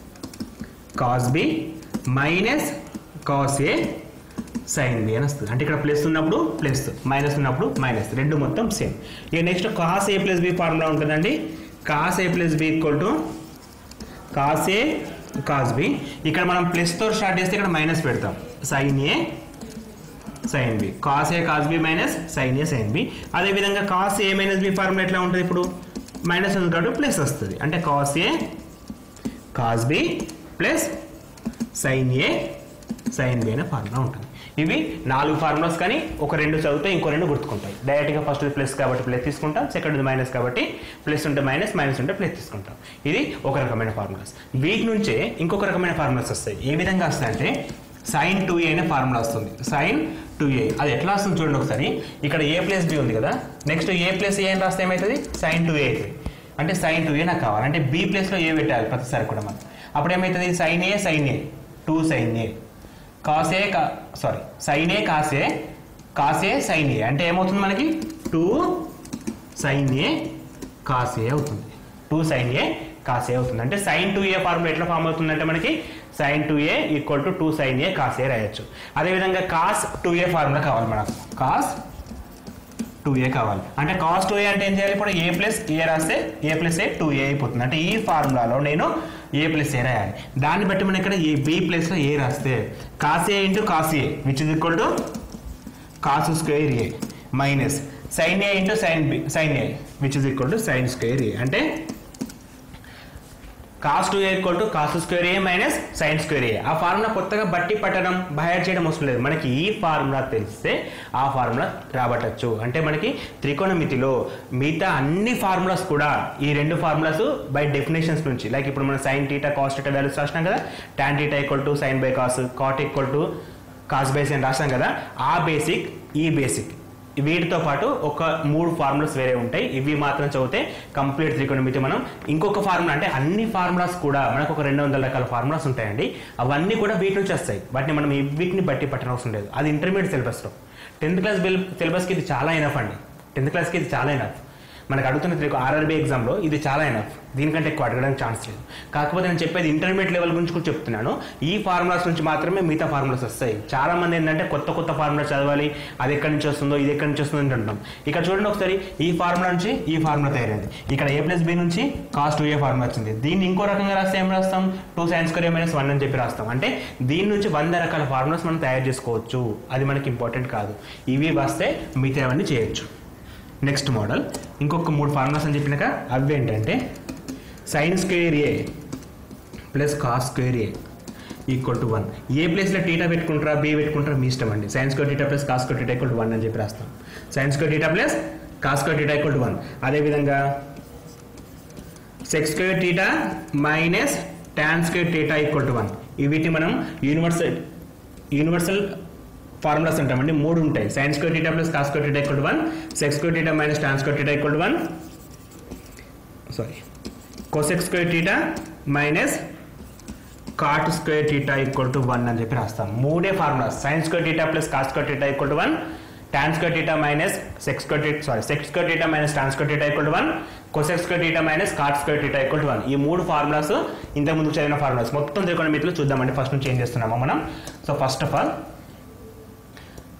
cos B minus cos A sine B అని వస్తుంది అంటే ఇక్కడ ప్లస్ ఉన్నప్పుడు ప్లస్ మైనస్ ఉన్నప్పుడు మైనస్ రెండు మొత్తం సేమ్ ఇక next cos A plus B formula ఉంటుందండి cos A plus B equal to cos A cos B ఇక్కడ మనం ప్లస్తో స్టార్ట్ చేస్తే ఇక్కడ మైనస్ పెడతాం sine A sine B cos A cos B minus sine A sine B అదేవిధంగా cos A minus B formula ఎట్లా ఉంటుంది ఇప్పుడు మైనస్ ఉంది కాబట్టి ప్లస్ వస్తుంది అంటే cos A cos B plus sine A sine B అనే ఫార్ములా ఉంటుంది ఇవి నాలుగు ఫార్ములాస్ కానీ ఒక రెండు చదివితే ఇంకో రెండు గుర్తుకుంటాయి డైరెక్ట్గా ఫస్ట్ ప్లస్ కాబట్టి ప్లస్ తీసుకుంటాం సెకండ్ మైనస్ కాబట్టి ప్లస్ ఉంటే మైనస్ మైనస్ ఉంటే ప్లస్ తీసుకుంటాం ఇది ఒక రకమైన ఫార్ములాస్ వీటి నుంచే ఇంకొక రకమైన ఫార్ములాస్ వస్తాయి ఏ విధంగా వస్తాయంటే సైన్ టూ ఏ అనే ఫార్ములా వస్తుంది సైన్ టూ ఏ అది ఎట్లా వస్తుంది చూడండి ఒకసారి ఇక్కడ ఏ ప్లస్ బి ఉంది కదా నెక్స్ట్ ఏ ప్లస్ ఏ అని రాస్తే ఏమవుతుంది సైన్ టూ ఏ అవుతుంది అంటే సైన్ టూ ఏ నాకు కావాలి అంటే బి ప్లస్లో ఏ పెట్టాలి ప్రతిసారి కూడా మనం అప్పుడు ఏమవుతుంది sine A sine A two sine A cos A కా సారీ సైన్ ఏ కాసే కాసే సైన్ ఏ అంటే ఏమవుతుంది మనకి టూ సైన్ ఏ కాసే అవుతుంది టూ సైన్ ఏ కాసే అవుతుంది అంటే సైన్ టూ ఏ ఫార్ములా ఎట్లా ఫామ్ అవుతుందంటే మనకి sine two A equal to two sine A cos A రాయొచ్చు అదేవిధంగా కాస్ టూ ఏ ఫార్ములా కావాలి మనకు కాస్ టూ ఏ కావాలి అంటే కాస్ టూ ఏ అంటే ఏం చేయాలి ఇప్పుడు ఏ ప్లస్ ఏ రాస్తే ఏ ప్లస్ ఏ టూ ఏ అయిపోతుంది అంటే ఈ ఫార్ములాలో నేను ఏ ప్లస్ ఏ రాయాలి దాన్ని బట్టి మనం ఇక్కడ ఏ బి ప్లస్లో ఏ రాస్తే cos A into cos A which is equal to cos square A minus sine A into sine B sine A which is equal to sine square A అంటే cos two A equal to cos square A minus sine square A ఆ formula కొత్తగా బట్టి పట్టడం బయట చేయడం అవసరం లేదు మనకి ఈ ఫార్ములా తెలిస్తే ఆ ఫార్ములా రాబట్టచ్చు అంటే మనకి త్రికోణమితిలో మిగతా అన్ని ఫార్ములాస్ కూడా ఈ రెండు ఫార్ములాస్ బై డెఫినేషన్స్ నుంచి లైక్ ఇప్పుడు మనం sine theta cos theta values రాసినాం కదా tan theta equal to sine by cos cot equal to cos by sine రాసాం కదా ఆ బేసిక్ ఈ బేసిక్ వీటితో పాటు ఒక మూడు ఫార్ములాస్ వేరే ఉంటాయి ఇవి మాత్రం చదివితే కంప్లీట్ త్రికోణమితి మనం ఇంకొక ఫార్ములా అంటే అన్ని ఫార్ములాస్ కూడా మనకు ఒక రెండు వందల రకాల ఫార్ములాస్ ఉంటాయండి అవన్నీ కూడా వీటి నుంచి వస్తాయి వాటిని మనం ఈ వీటిని బట్టి పట్టడం అవసరం లేదు అది ఇంటర్మీడియట్ సిలబస్లో టెన్త్ క్లాస్ బిల్ సిలబస్కి ఇది చాలా ఎనఫ్ అండి టెన్త్ క్లాస్కి ఇది చాలా ఎనఫ్ మనకు అడుగుతున్న త్రికో ఆర్ఆర్బీ ఎగ్జామ్లో ఇది చాలా ఎనఫ్ దీనికంటే ఎక్కువ అడగడానికి ఛాన్స్ లేదు కాకపోతే నేను చెప్పేది ఇంటర్మీడియట్ లెవెల్ గురించి కూడా చెప్తున్నాను ఈ ఫార్ములాస్ నుంచి మాత్రమే మిగతా ఫార్ములాస్ వస్తాయి చాలా మంది ఏంటంటే కొత్త కొత్త ఫార్ములాస్ చదవాలి అది ఎక్కడి నుంచి వస్తుందో ఇది ఎక్కడి నుంచి వస్తుందో అని అంటాం ఇక్కడ చూడండి ఒకసారి ఈ ఫార్ములా నుంచి ఈ ఫార్ములా తయారైంది ఇక్కడ ఏ ప్లస్ బి నుంచి కాస్ టూ ఏ ఫార్ములా వచ్చింది దీన్ని ఇంకో రకంగా రాస్తే ఏం రాస్తాం two sines square minus one అని చెప్పి రాస్తాం అంటే దీని నుంచి వంద రకాల ఫార్ములాస్ మనం తయారు చేసుకోవచ్చు అది మనకి ఇంపార్టెంట్ కాదు ఇవి వస్తే మిగతా అవన్నీ చేయొచ్చు నెక్స్ట్ మోడల్ ఇంకొక మూడు ఫార్ములాస్ అని చెప్పినాక అవి ఏంటంటే sine square A plus cos square A equal to one A ప్లేస్లో టీటా పెట్టుకుంటారా బి పెట్టుకుంటారా మీ ఇష్టం అండి sines square theta plus cos square theta equal to one అని చెప్పి రాస్తాం sines square theta plus cos square theta equal to one అదేవిధంగా secs square theta minus tan square theta equal to one వీటి మనం యూనివర్సల్ యూనివర్సల్ ఫార్ములాస్ అంటామండి మూడు ఉంటాయి sines square theta plus cos square theta equal to one secs square theta minus tan square theta equal to one sorry cosec square theta minus cot square theta equal to one అని చెప్పి రాస్తాం మూడే formulas sines square theta plus cos square theta equal to one tan square theta minus secs square theta sorry secs square theta minus tan square theta equal to one cosec square theta minus cot square theta equal to one ఈ మూడు formulas ఇంతకు ముందు చదివిన formulas మొత్తం త్రికోణమితిలో చూద్దామండి first నుంచి ఏం చేస్తున్నామో మనం సో ఫస్ట్ ఆఫ్ ఆల్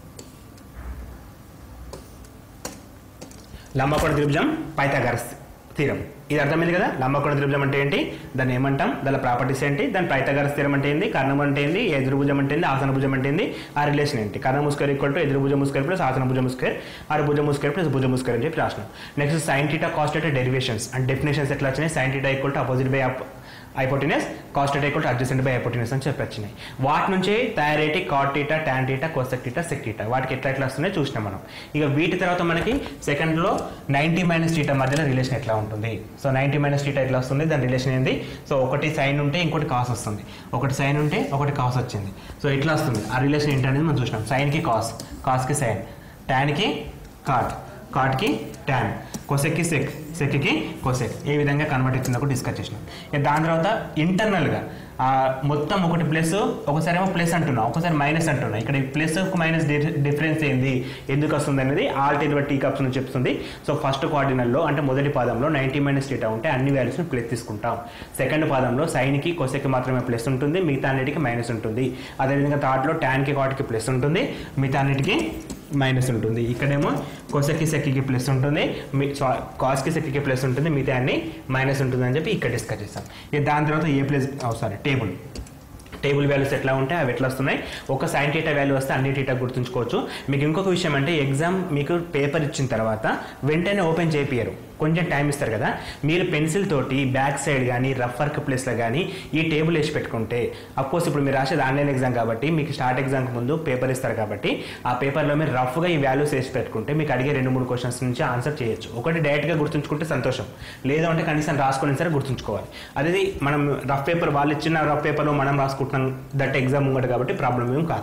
లంబకోణ త్రిభుజం పైథాగరస్ స్థిరం ఇది అర్థమైంది కదా లంబకోణ త్రిభుజం అంటే ఏంటి దాన్ని ఏమంటాం దాని ప్రాపర్టీస్ ఏంటి దాని పైతగర స్థిరం అంటే ఏంటి కర్ణం అంటే ఏంటి ఎదురుభుజం అంటే ఏంటి ఆసన భుజం అంటే ఏంటి ఆ రిలేషన్ ఏంటి కర్ణ స్క్వేర్ ఈక్వల్ టు ఎదురుభుజం స్క్వేర్ ప్లస్ ఆసన భుజం స్క్వేర్ ఆరు భుజం స్క్వేర్ ప్లస్ భుజం స్క్వేర్ అని చెప్పి రాసినాం next sine theta cos theta derivations and definitions ఎట్లా వచ్చినాయి sine theta equal to opposite by hypotenuse cos theta equal to adjacent by hypotenuse అని చెప్పి వచ్చినాయి వాటి నుంచి తయారైతే cot theta tan theta cosec theta sec theta వాటికి ఎట్లా ఎట్లా వస్తున్నాయో చూసినాం మనం ఇక వీటి తర్వాత మనకి సెకండ్లో నైంటీ మైనస్ టీటా మధ్యలో రిలేషన్ ఎట్లా ఉంటుంది సో నైంటీ మైనస్ టీటా ఎట్లా వస్తుంది దాని రిలేషన్ ఏంది సో ఒకటి సైన్ ఉంటే ఇంకోటి కాస్ వస్తుంది ఒకటి సైన్ ఉంటే ఒకటి కాస్ వచ్చింది సో ఇట్లా వస్తుంది ఆ రిలేషన్ ఏంటనేది మనం చూసినాం సైన్కి కాస్ కాస్కి సైన్ ట్యాన్కి కాట్ కాట్కి ట్యాన్ కొసెక్కి సెక్ సెక్కి కొసెక్ ఏ విధంగా కన్వర్ట్ అవుతుందో కూడా డిస్కస్ చేసినాం ఇక దాని తర్వాత ఇంటర్నల్గా మొత్తం ఒకటి ప్లస్ ఒకసారి ఏమో ప్లస్ అంటున్నా ఒకసారి మైనస్ అంటున్నా ఇక్కడ ప్లస్ మైనస్ డిఫరెన్స్ ఏంది ఎందుకు వస్తుంది అనేది ఆల్టర్నేటివ్ టీ కప్స్ నుంచి చెప్తుంది సో ఫస్ట్ క్వార్డినల్లో అంటే మొదటి పాదంలో నైంటీ మైనస్ టీటా ఉంటే అన్ని వాల్యూస్ని ప్లస్ తీసుకుంటాం సెకండ్ పాదంలో సైన్కి కొసెక్కి మాత్రమే ప్లస్ ఉంటుంది మిగతా అన్నిటికీ మైనస్ ఉంటుంది అదేవిధంగా థర్డ్లో ట్యాన్కి కాట్కి ప్లస్ ఉంటుంది మిగతా అన్నిటికీ మైనస్ ఉంటుంది ఇక్కడేమో కొసకి సెక్కి ప్లస్ ఉంటుంది మీ కాస్కి సెక్కి ప్లస్ ఉంటుంది మిగతా అన్ని మైనస్ ఉంటుంది అని చెప్పి ఇక్కడ డిస్కస్ చేస్తాం ఇక దాని తర్వాత A plus sorry table table values ఎట్లా ఉంటాయి అవి ఎట్లా వస్తున్నాయి ఒక సైన్ టీటా వాల్యూ వస్తే అన్ని టీటా గుర్తుంచుకోవచ్చు మీకు ఇంకొక విషయం అంటే ఎగ్జామ్ మీకు పేపర్ ఇచ్చిన తర్వాత వెంటనే ఓపెన్ చేపియరు కొంచెం టైం ఇస్తారు కదా మీరు పెన్సిల్ తోటి బ్యాక్ సైడ్ కానీ రఫ్ వర్క్ ప్లేస్లో కానీ ఈ టేబుల్ వేసి పెట్టుకుంటే అఫ్కోర్స్ ఇప్పుడు మీరు రాసేది ఆన్లైన్ ఎగ్జామ్ కాబట్టి మీకు స్టార్ట్ ఎగ్జామ్కి ముందు పేపర్ ఇస్తారు కాబట్టి ఆ పేపర్లో మీరు రఫ్గా ఈ వాల్యూస్ వేసి పెట్టుకుంటే మీకు అడిగే రెండు మూడు క్వశ్చన్స్ నుంచి ఆన్సర్ చేయొచ్చు ఒకటి డైరెక్ట్గా గుర్తుంచుకుంటే సంతోషం లేదు అంటే కనీసం రాసుకొని సరే గుర్తుంచుకోవాలి అదే మనం రఫ్ పేపర్ వాళ్ళు ఇచ్చిన రఫ్ పేపర్లో మనం రాసుకుంటున్నాం దట్ ఎగ్జామ్ ముంగట కాబట్టి ప్రాబ్లం ఏం కాదు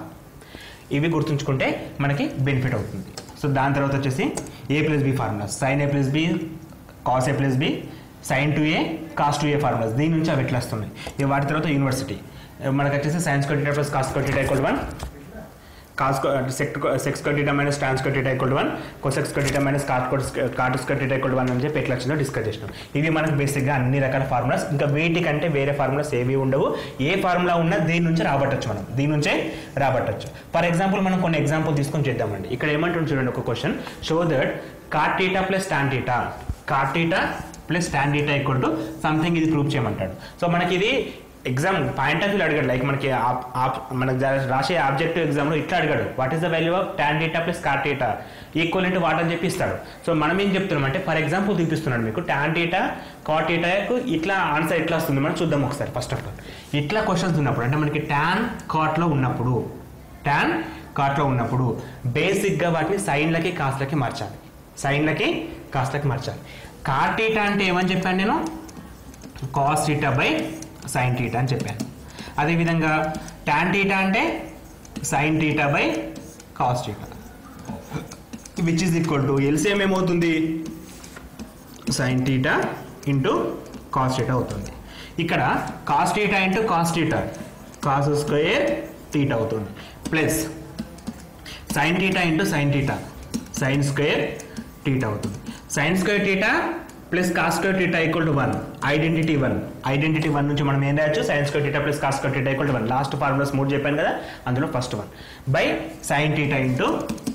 ఇవి గుర్తుంచుకుంటే మనకి బెనిఫిట్ అవుతుంది సో దాని తర్వాత వచ్చేసి A plus B formulas sine A plus B cos A plus B sine two A cos two A formulas దీని నుంచి అవి ఎట్లా వస్తున్నాయి ఇక వాటి తర్వాత యూనివర్సిటీ మనకు వచ్చేసి సైన్స్ కొట్టిటా ప్లస్ కాస్ కొట్టిటా equal one cos sect secs కొట్టిటా మైనస్ ట్రాన్స్ కొట్టిటా ఈక్వల్ వన్ కోసెక్స్ కొట్టిటా మైనస్ కాట్ కాటస్ కొట్టిటా ఈక్వల్ వన్ అని చెప్పి ఎట్లా వచ్చిందో డిస్కస్ చేసినాం ఇవి మనకు బేసిక్గా అన్ని రకాల ఫార్ములాస్ ఇంకా వీటికంటే వేరే ఫార్ములాస్ ఏవి ఉండవు ఏ ఫార్ములా ఉన్నా దీని నుంచే రాబట్టచ్చు మనం దీని నుంచే రాబట్టచ్చు ఫర్ ఎగ్జాంపుల్ మనం కొన్ని ఎగ్జాంపుల్ తీసుకొని చేద్దామండి ఇక్కడ ఏమంటుంది చూడండి ఒక question show that cot theta plus tan theta cot theta plus tan theta equal to something ఇది ప్రూవ్ చేయమంటాడు సో మనకి ఇది ఎగ్జామ్ పాయింట్ ఆఫ్ వ్యూ అడిగాడు లైక్ మనకి ఆప్- ఆప్- మనకు జా- రాసే ఆబ్జెక్టివ్ ఎగ్జామ్లో ఇట్లా అడిగాడు what is the value of tan theta plus cot theta equal into what అని చెప్పి ఇస్తాడు సో మనం ఏం చెప్తున్నాం అంటే ఫర్ ఎగ్జాంపుల్ చూపిస్తున్నాడు మీకు టాన్ డేటా కాట్ డేటాకు ఇట్లా ఆన్సర్ ఎట్లా వస్తుంది మనం చూద్దాం ఒకసారి ఫస్ట్ ఆఫ్ ఆల్ ఇట్లా క్వశ్చన్స్ ఉన్నప్పుడు అంటే మనకి టాన్ కాట్లో ఉన్నప్పుడు టాన్ కాట్లో ఉన్నప్పుడు బేసిక్గా వాటిని సైన్లకి కాస్ట్లకి మార్చాలి సైన్లకి కాస్ట్లకి మార్చాలి కాట్ డేటా అంటే ఏమని చెప్పాను నేను cos theta by sine theta అని చెప్పాను అదేవిధంగా టాన్ టీటా అంటే sine theta by cos theta which is equal to LCM ఏమవుతుంది sine theta into cos theta అవుతుంది ఇక్కడ cos theta into cos theta cos square theta అవుతుంది plus sine theta into sine theta sine square theta అవుతుంది sine square theta plus cos square theta equal to one identity one identity one నుంచి మనం ఏం రాయొచ్చు sign square theta plus cos square theta equal to one last formulas మూడు చెప్పాను కదా అందులో first one by sine theta into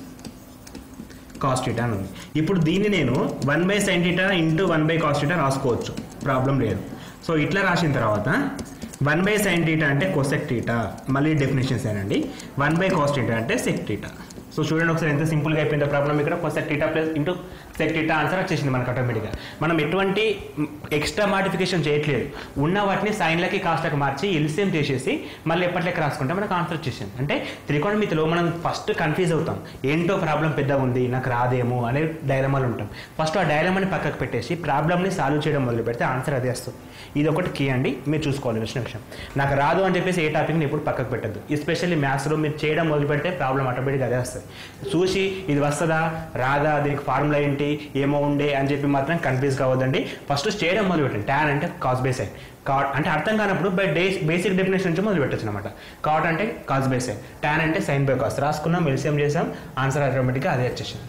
cos theta అని ఉంది ఇప్పుడు దీన్ని నేను one by sine theta into one by cos theta రాసుకోవచ్చు ప్రాబ్లం లేదు సో ఇట్లా రాసిన తర్వాత వన్ బై సైన్ టీటా అంటే కొసెక్ టీటా మళ్ళీ డెఫినేషన్స్ ఏనండి వన్ బై కాస్ టీటా అంటే సెక్ టీటా సో చూడండి ఒకసారి ఎంత సింపుల్గా అయిపోయిందో ప్రాబ్లం ఇక్కడ cosec theta plus into sec theta answer వచ్చేసింది మనకు ఆటోమేటిక్గా మనం ఎటువంటి ఎక్స్ట్రా మాడిఫికేషన్ చేయట్లేదు ఉన్న వాటిని సైన్లకి కాస్ట్లకి మార్చి ఎల్సిఎం చేసేసి మళ్ళీ ఎప్పటిలకి రాసుకుంటే మనకు ఆన్సర్ వచ్చేసింది అంటే త్రికోణమితిలో మనం ఫస్ట్ కన్ఫ్యూజ్ అవుతాం ఏంటో ప్రాబ్లం పెద్దగా ఉంది నాకు రాదేమో అనే డైలమాలు ఉంటాం ఫస్ట్ ఆ డైలమాని పక్కకు పెట్టేసి ప్రాబ్లమ్ని సాల్వ్ చేయడం మొదలు పెడితే ఆన్సర్ అదే వస్తుంది ఇది ఒకటి కీ అండి మీరు చూసుకోవాలి వచ్చిన విషయం నాకు రాదు అని చెప్పేసి ఏ టాపిక్ని ఎప్పుడు పక్కకు పెట్టద్దు ఎస్పెషల్లీ మ్యాథ్స్లో మీరు చేయడం మొదలు పెడితే ప్రాబ్లం ఆటోమేటిక్గా అదే వస్తుంది చూసి ఇది వస్తుందా రాదా దీనికి ఫార్ములా ఏంటి ఏమో ఉండే అని చెప్పి మాత్రం కన్ఫ్యూజ్ కావద్దండి ఫస్ట్ చేయడం మొదలు పెట్టండి ట్యాన్ అంటే కాస్ బేస్ కాట్ అంటే అర్థం కానప్పుడు బై డే బేసిక్ డెఫినేషన్ నుంచి మొదలు పెట్టచ్చు అనమాట కాట్ అంటే కాస్ బేస్ ట్యాన్ అంటే సైన్ బై కాస్ రాసుకున్నాం ఎల్సిఎం చేసాం ఆన్సర్ ఆటోమేటిక్గా అదే వచ్చేసింది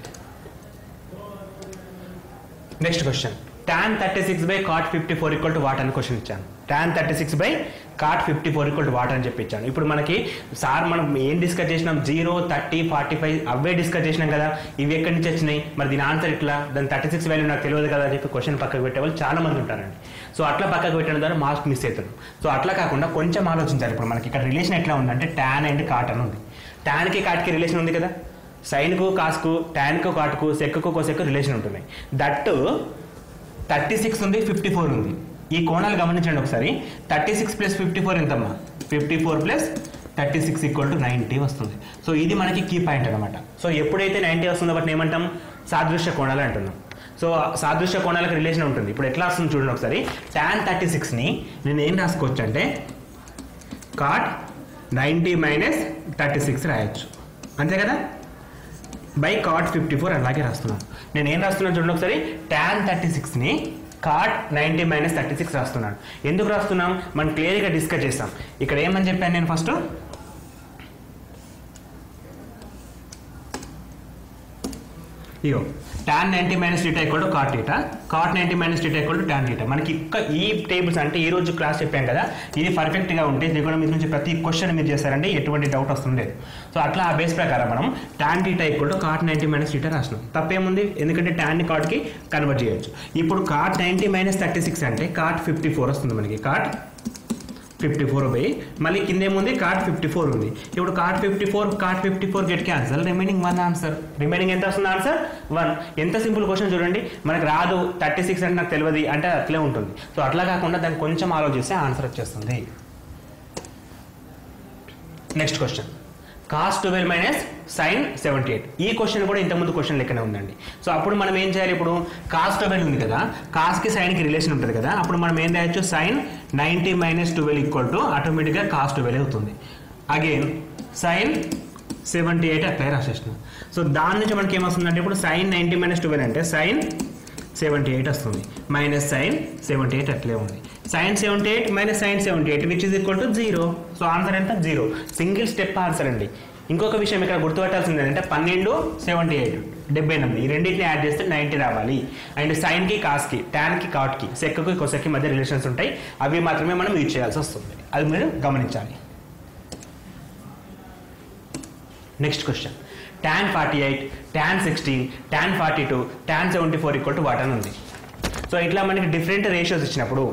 next question tan thirty six by cot fifty four equal to what అని క్వశ్చన్ ఇచ్చాను tan thirty six by cot fifty four equal to what అని చెప్పి ఇచ్చాను ఇప్పుడు మనకి సార్ మనం ఏం డిస్కస్ చేసినాం జీరో థర్టీ ఫార్టీ ఫైవ్ అవే డిస్కస్ చేసినాం కదా ఇవి ఎక్కడి నుంచి వచ్చినాయి మరి దీని ఆన్సర్ ఇట్లా దాని థర్టీ సిక్స్ వాల్యూ నాకు తెలియదు కదా అని చెప్పి క్వశ్చన్ పక్కకు పెట్టే వాళ్ళు చాలా మంది ఉంటారండి సో అట్లా పక్కకు పెట్టడం ద్వారా మార్క్స్ మిస్ అవుతారు సో అట్లా కాకుండా కొంచెం ఆలోచించాలి ఇప్పుడు మనకి ఇక్కడ రిలేషన్ ఎట్లా ఉందంటే ట్యాన్ అండ్ కాట్ అని ఉంది ట్యాన్కి కాట్కి రిలేషన్ ఉంది కదా సైన్కు కాస్కు ట్యాన్కు కాటుకు సెక్కు కోసెక్కు రిలేషన్ ఉంటున్నాయి దట్టు థర్టీ సిక్స్ ఉంది ఫిఫ్టీ ఫోర్ ఉంది ఈ కోణాలు గమనించండి ఒకసారి thirty six plus fifty four ఎంతమ్మా fifty four plus thirty six equal to ninety వస్తుంది సో ఇది మనకి కీ పాయింట్ అనమాట సో ఎప్పుడైతే నైంటీ వస్తుందో వాటిని ఏమంటాం సాదృశ్య కోణాలు అంటున్నాం సో సాదృశ్య కోణాలకు రిలేషన్ ఉంటుంది ఇప్పుడు ఎట్లా వస్తుంది చూడండి ఒకసారి ట్యాన్ థర్టీ సిక్స్ని నేను ఏం రాసుకోవచ్చు అంటే cot ninety minus thirty six రాయొచ్చు అంతే కదా బై కాట్ ఫిఫ్టీ ఫోర్ అలాగే రాస్తున్నాను నేను ఏం రాస్తున్నాను చూడండి ఒకసారి ట్యాన్ థర్టీ సిక్స్ని cot ninety minus thirty six రాస్తున్నాను ఎందుకు రాస్తున్నాం మనం క్లియర్గా డిస్కస్ చేస్తాం ఇక్కడ ఏమని చెప్పాను నేను ఫస్ట్ ఇగో tan ninety minus theta equal to cot theta cot ninety minus theta equal to tan theta మనకి ఇక్క ఈ టేబుల్స్ అంటే ఈ రోజు క్లాస్ చెప్పాం కదా ఇది పర్ఫెక్ట్గా ఉంటే త్రికోణమితి నుంచి ప్రతి క్వశ్చన్ మీరు చేస్తారంటే ఎటువంటి డౌట్ వస్తుండేది సో అట్లా ఆ బేస్ ప్రకారం మనం tan theta equal to cot ninety minus theta రాసినాం తప్పేముంది ఎందుకంటే టాన్ని కాట్కి కన్వర్ట్ చేయొచ్చు ఇప్పుడు cot ninety minus thirty six అంటే కాట్ ఫిఫ్టీ ఫోర్ వస్తుంది మనకి కాట్ ఫిఫ్టీ ఫోర్ పోయి మళ్ళీ కింద ఏముంది కార్డ్ ఫిఫ్టీ ఫోర్ ఉంది ఇప్పుడు cot fifty four cot fifty four get cancel remaining one answer remaining ఎంత వస్తుంది ఆన్సర్ వన్ ఎంత సింపుల్ క్వశ్చన్ చూడండి మనకు రాదు థర్టీ సిక్స్ అంటే నాకు తెలియదు అంటే అట్లే ఉంటుంది సో అట్లా కాకుండా దాన్ని కొంచెం ఆలోచిస్తే ఆన్సర్ వచ్చేస్తుంది next question cos twelve minus sine seventy eight ఈ క్వశ్చన్ కూడా ఇంతకుముందు క్వశ్చన్ లెక్కనే ఉందండి సో అప్పుడు మనం ఏం చేయాలి ఇప్పుడు కాస్ ట్వెల్వ్ ఉంది కదా కాస్కి సైన్కి రిలేషన్ ఉంటుంది కదా అప్పుడు మనం ఏం రాయొచ్చు sine ninety minus twelve equal to ఆటోమేటిక్గా కాస్ ట్వెల్వ్ అవుతుంది అగైన్ సైన్ సెవెంటీ ఎయిట్ అట్లా రాసేసినాం సో దాని నుంచి మనకి ఏమొస్తుందంటే ఇప్పుడు సైన్ నైంటీ మైనస్ ట్వెల్వ్ అంటే సైన్ సెవెంటీ ఎయిట్ వస్తుంది మైనస్ సైన్ సెవెంటీ ఎయిట్ అట్లే ఉంది sine seventy eight minus sine seventy eight which is equal to zero so answer ఎంత జీరో సింగిల్ స్టెప్ ఆన్సర్ అండి ఇంకొక విషయం ఇక్కడ గుర్తుపెట్టాల్సింది ఏంటంటే పన్నెండు సెవెంటీ ఎయిట్ డెబ్బై ఎనిమిది ఈ రెండింటిని యాడ్ చేస్తే నైంటీ రావాలి అండ్ సైన్కి కాస్కి ట్యాన్కి కాట్కి సెక్కకి కొసకి మధ్య రిలేషన్స్ ఉంటాయి అవి మాత్రమే మనం యూజ్ చేయాల్సి వస్తుంది అది మీరు గమనించాలి next question tan forty eight tan sixteen tan forty two tan seventy four equal to what అని ఉంది సో ఇట్లా మనకి డిఫరెంట్ రేషియోస్ ఇచ్చినప్పుడు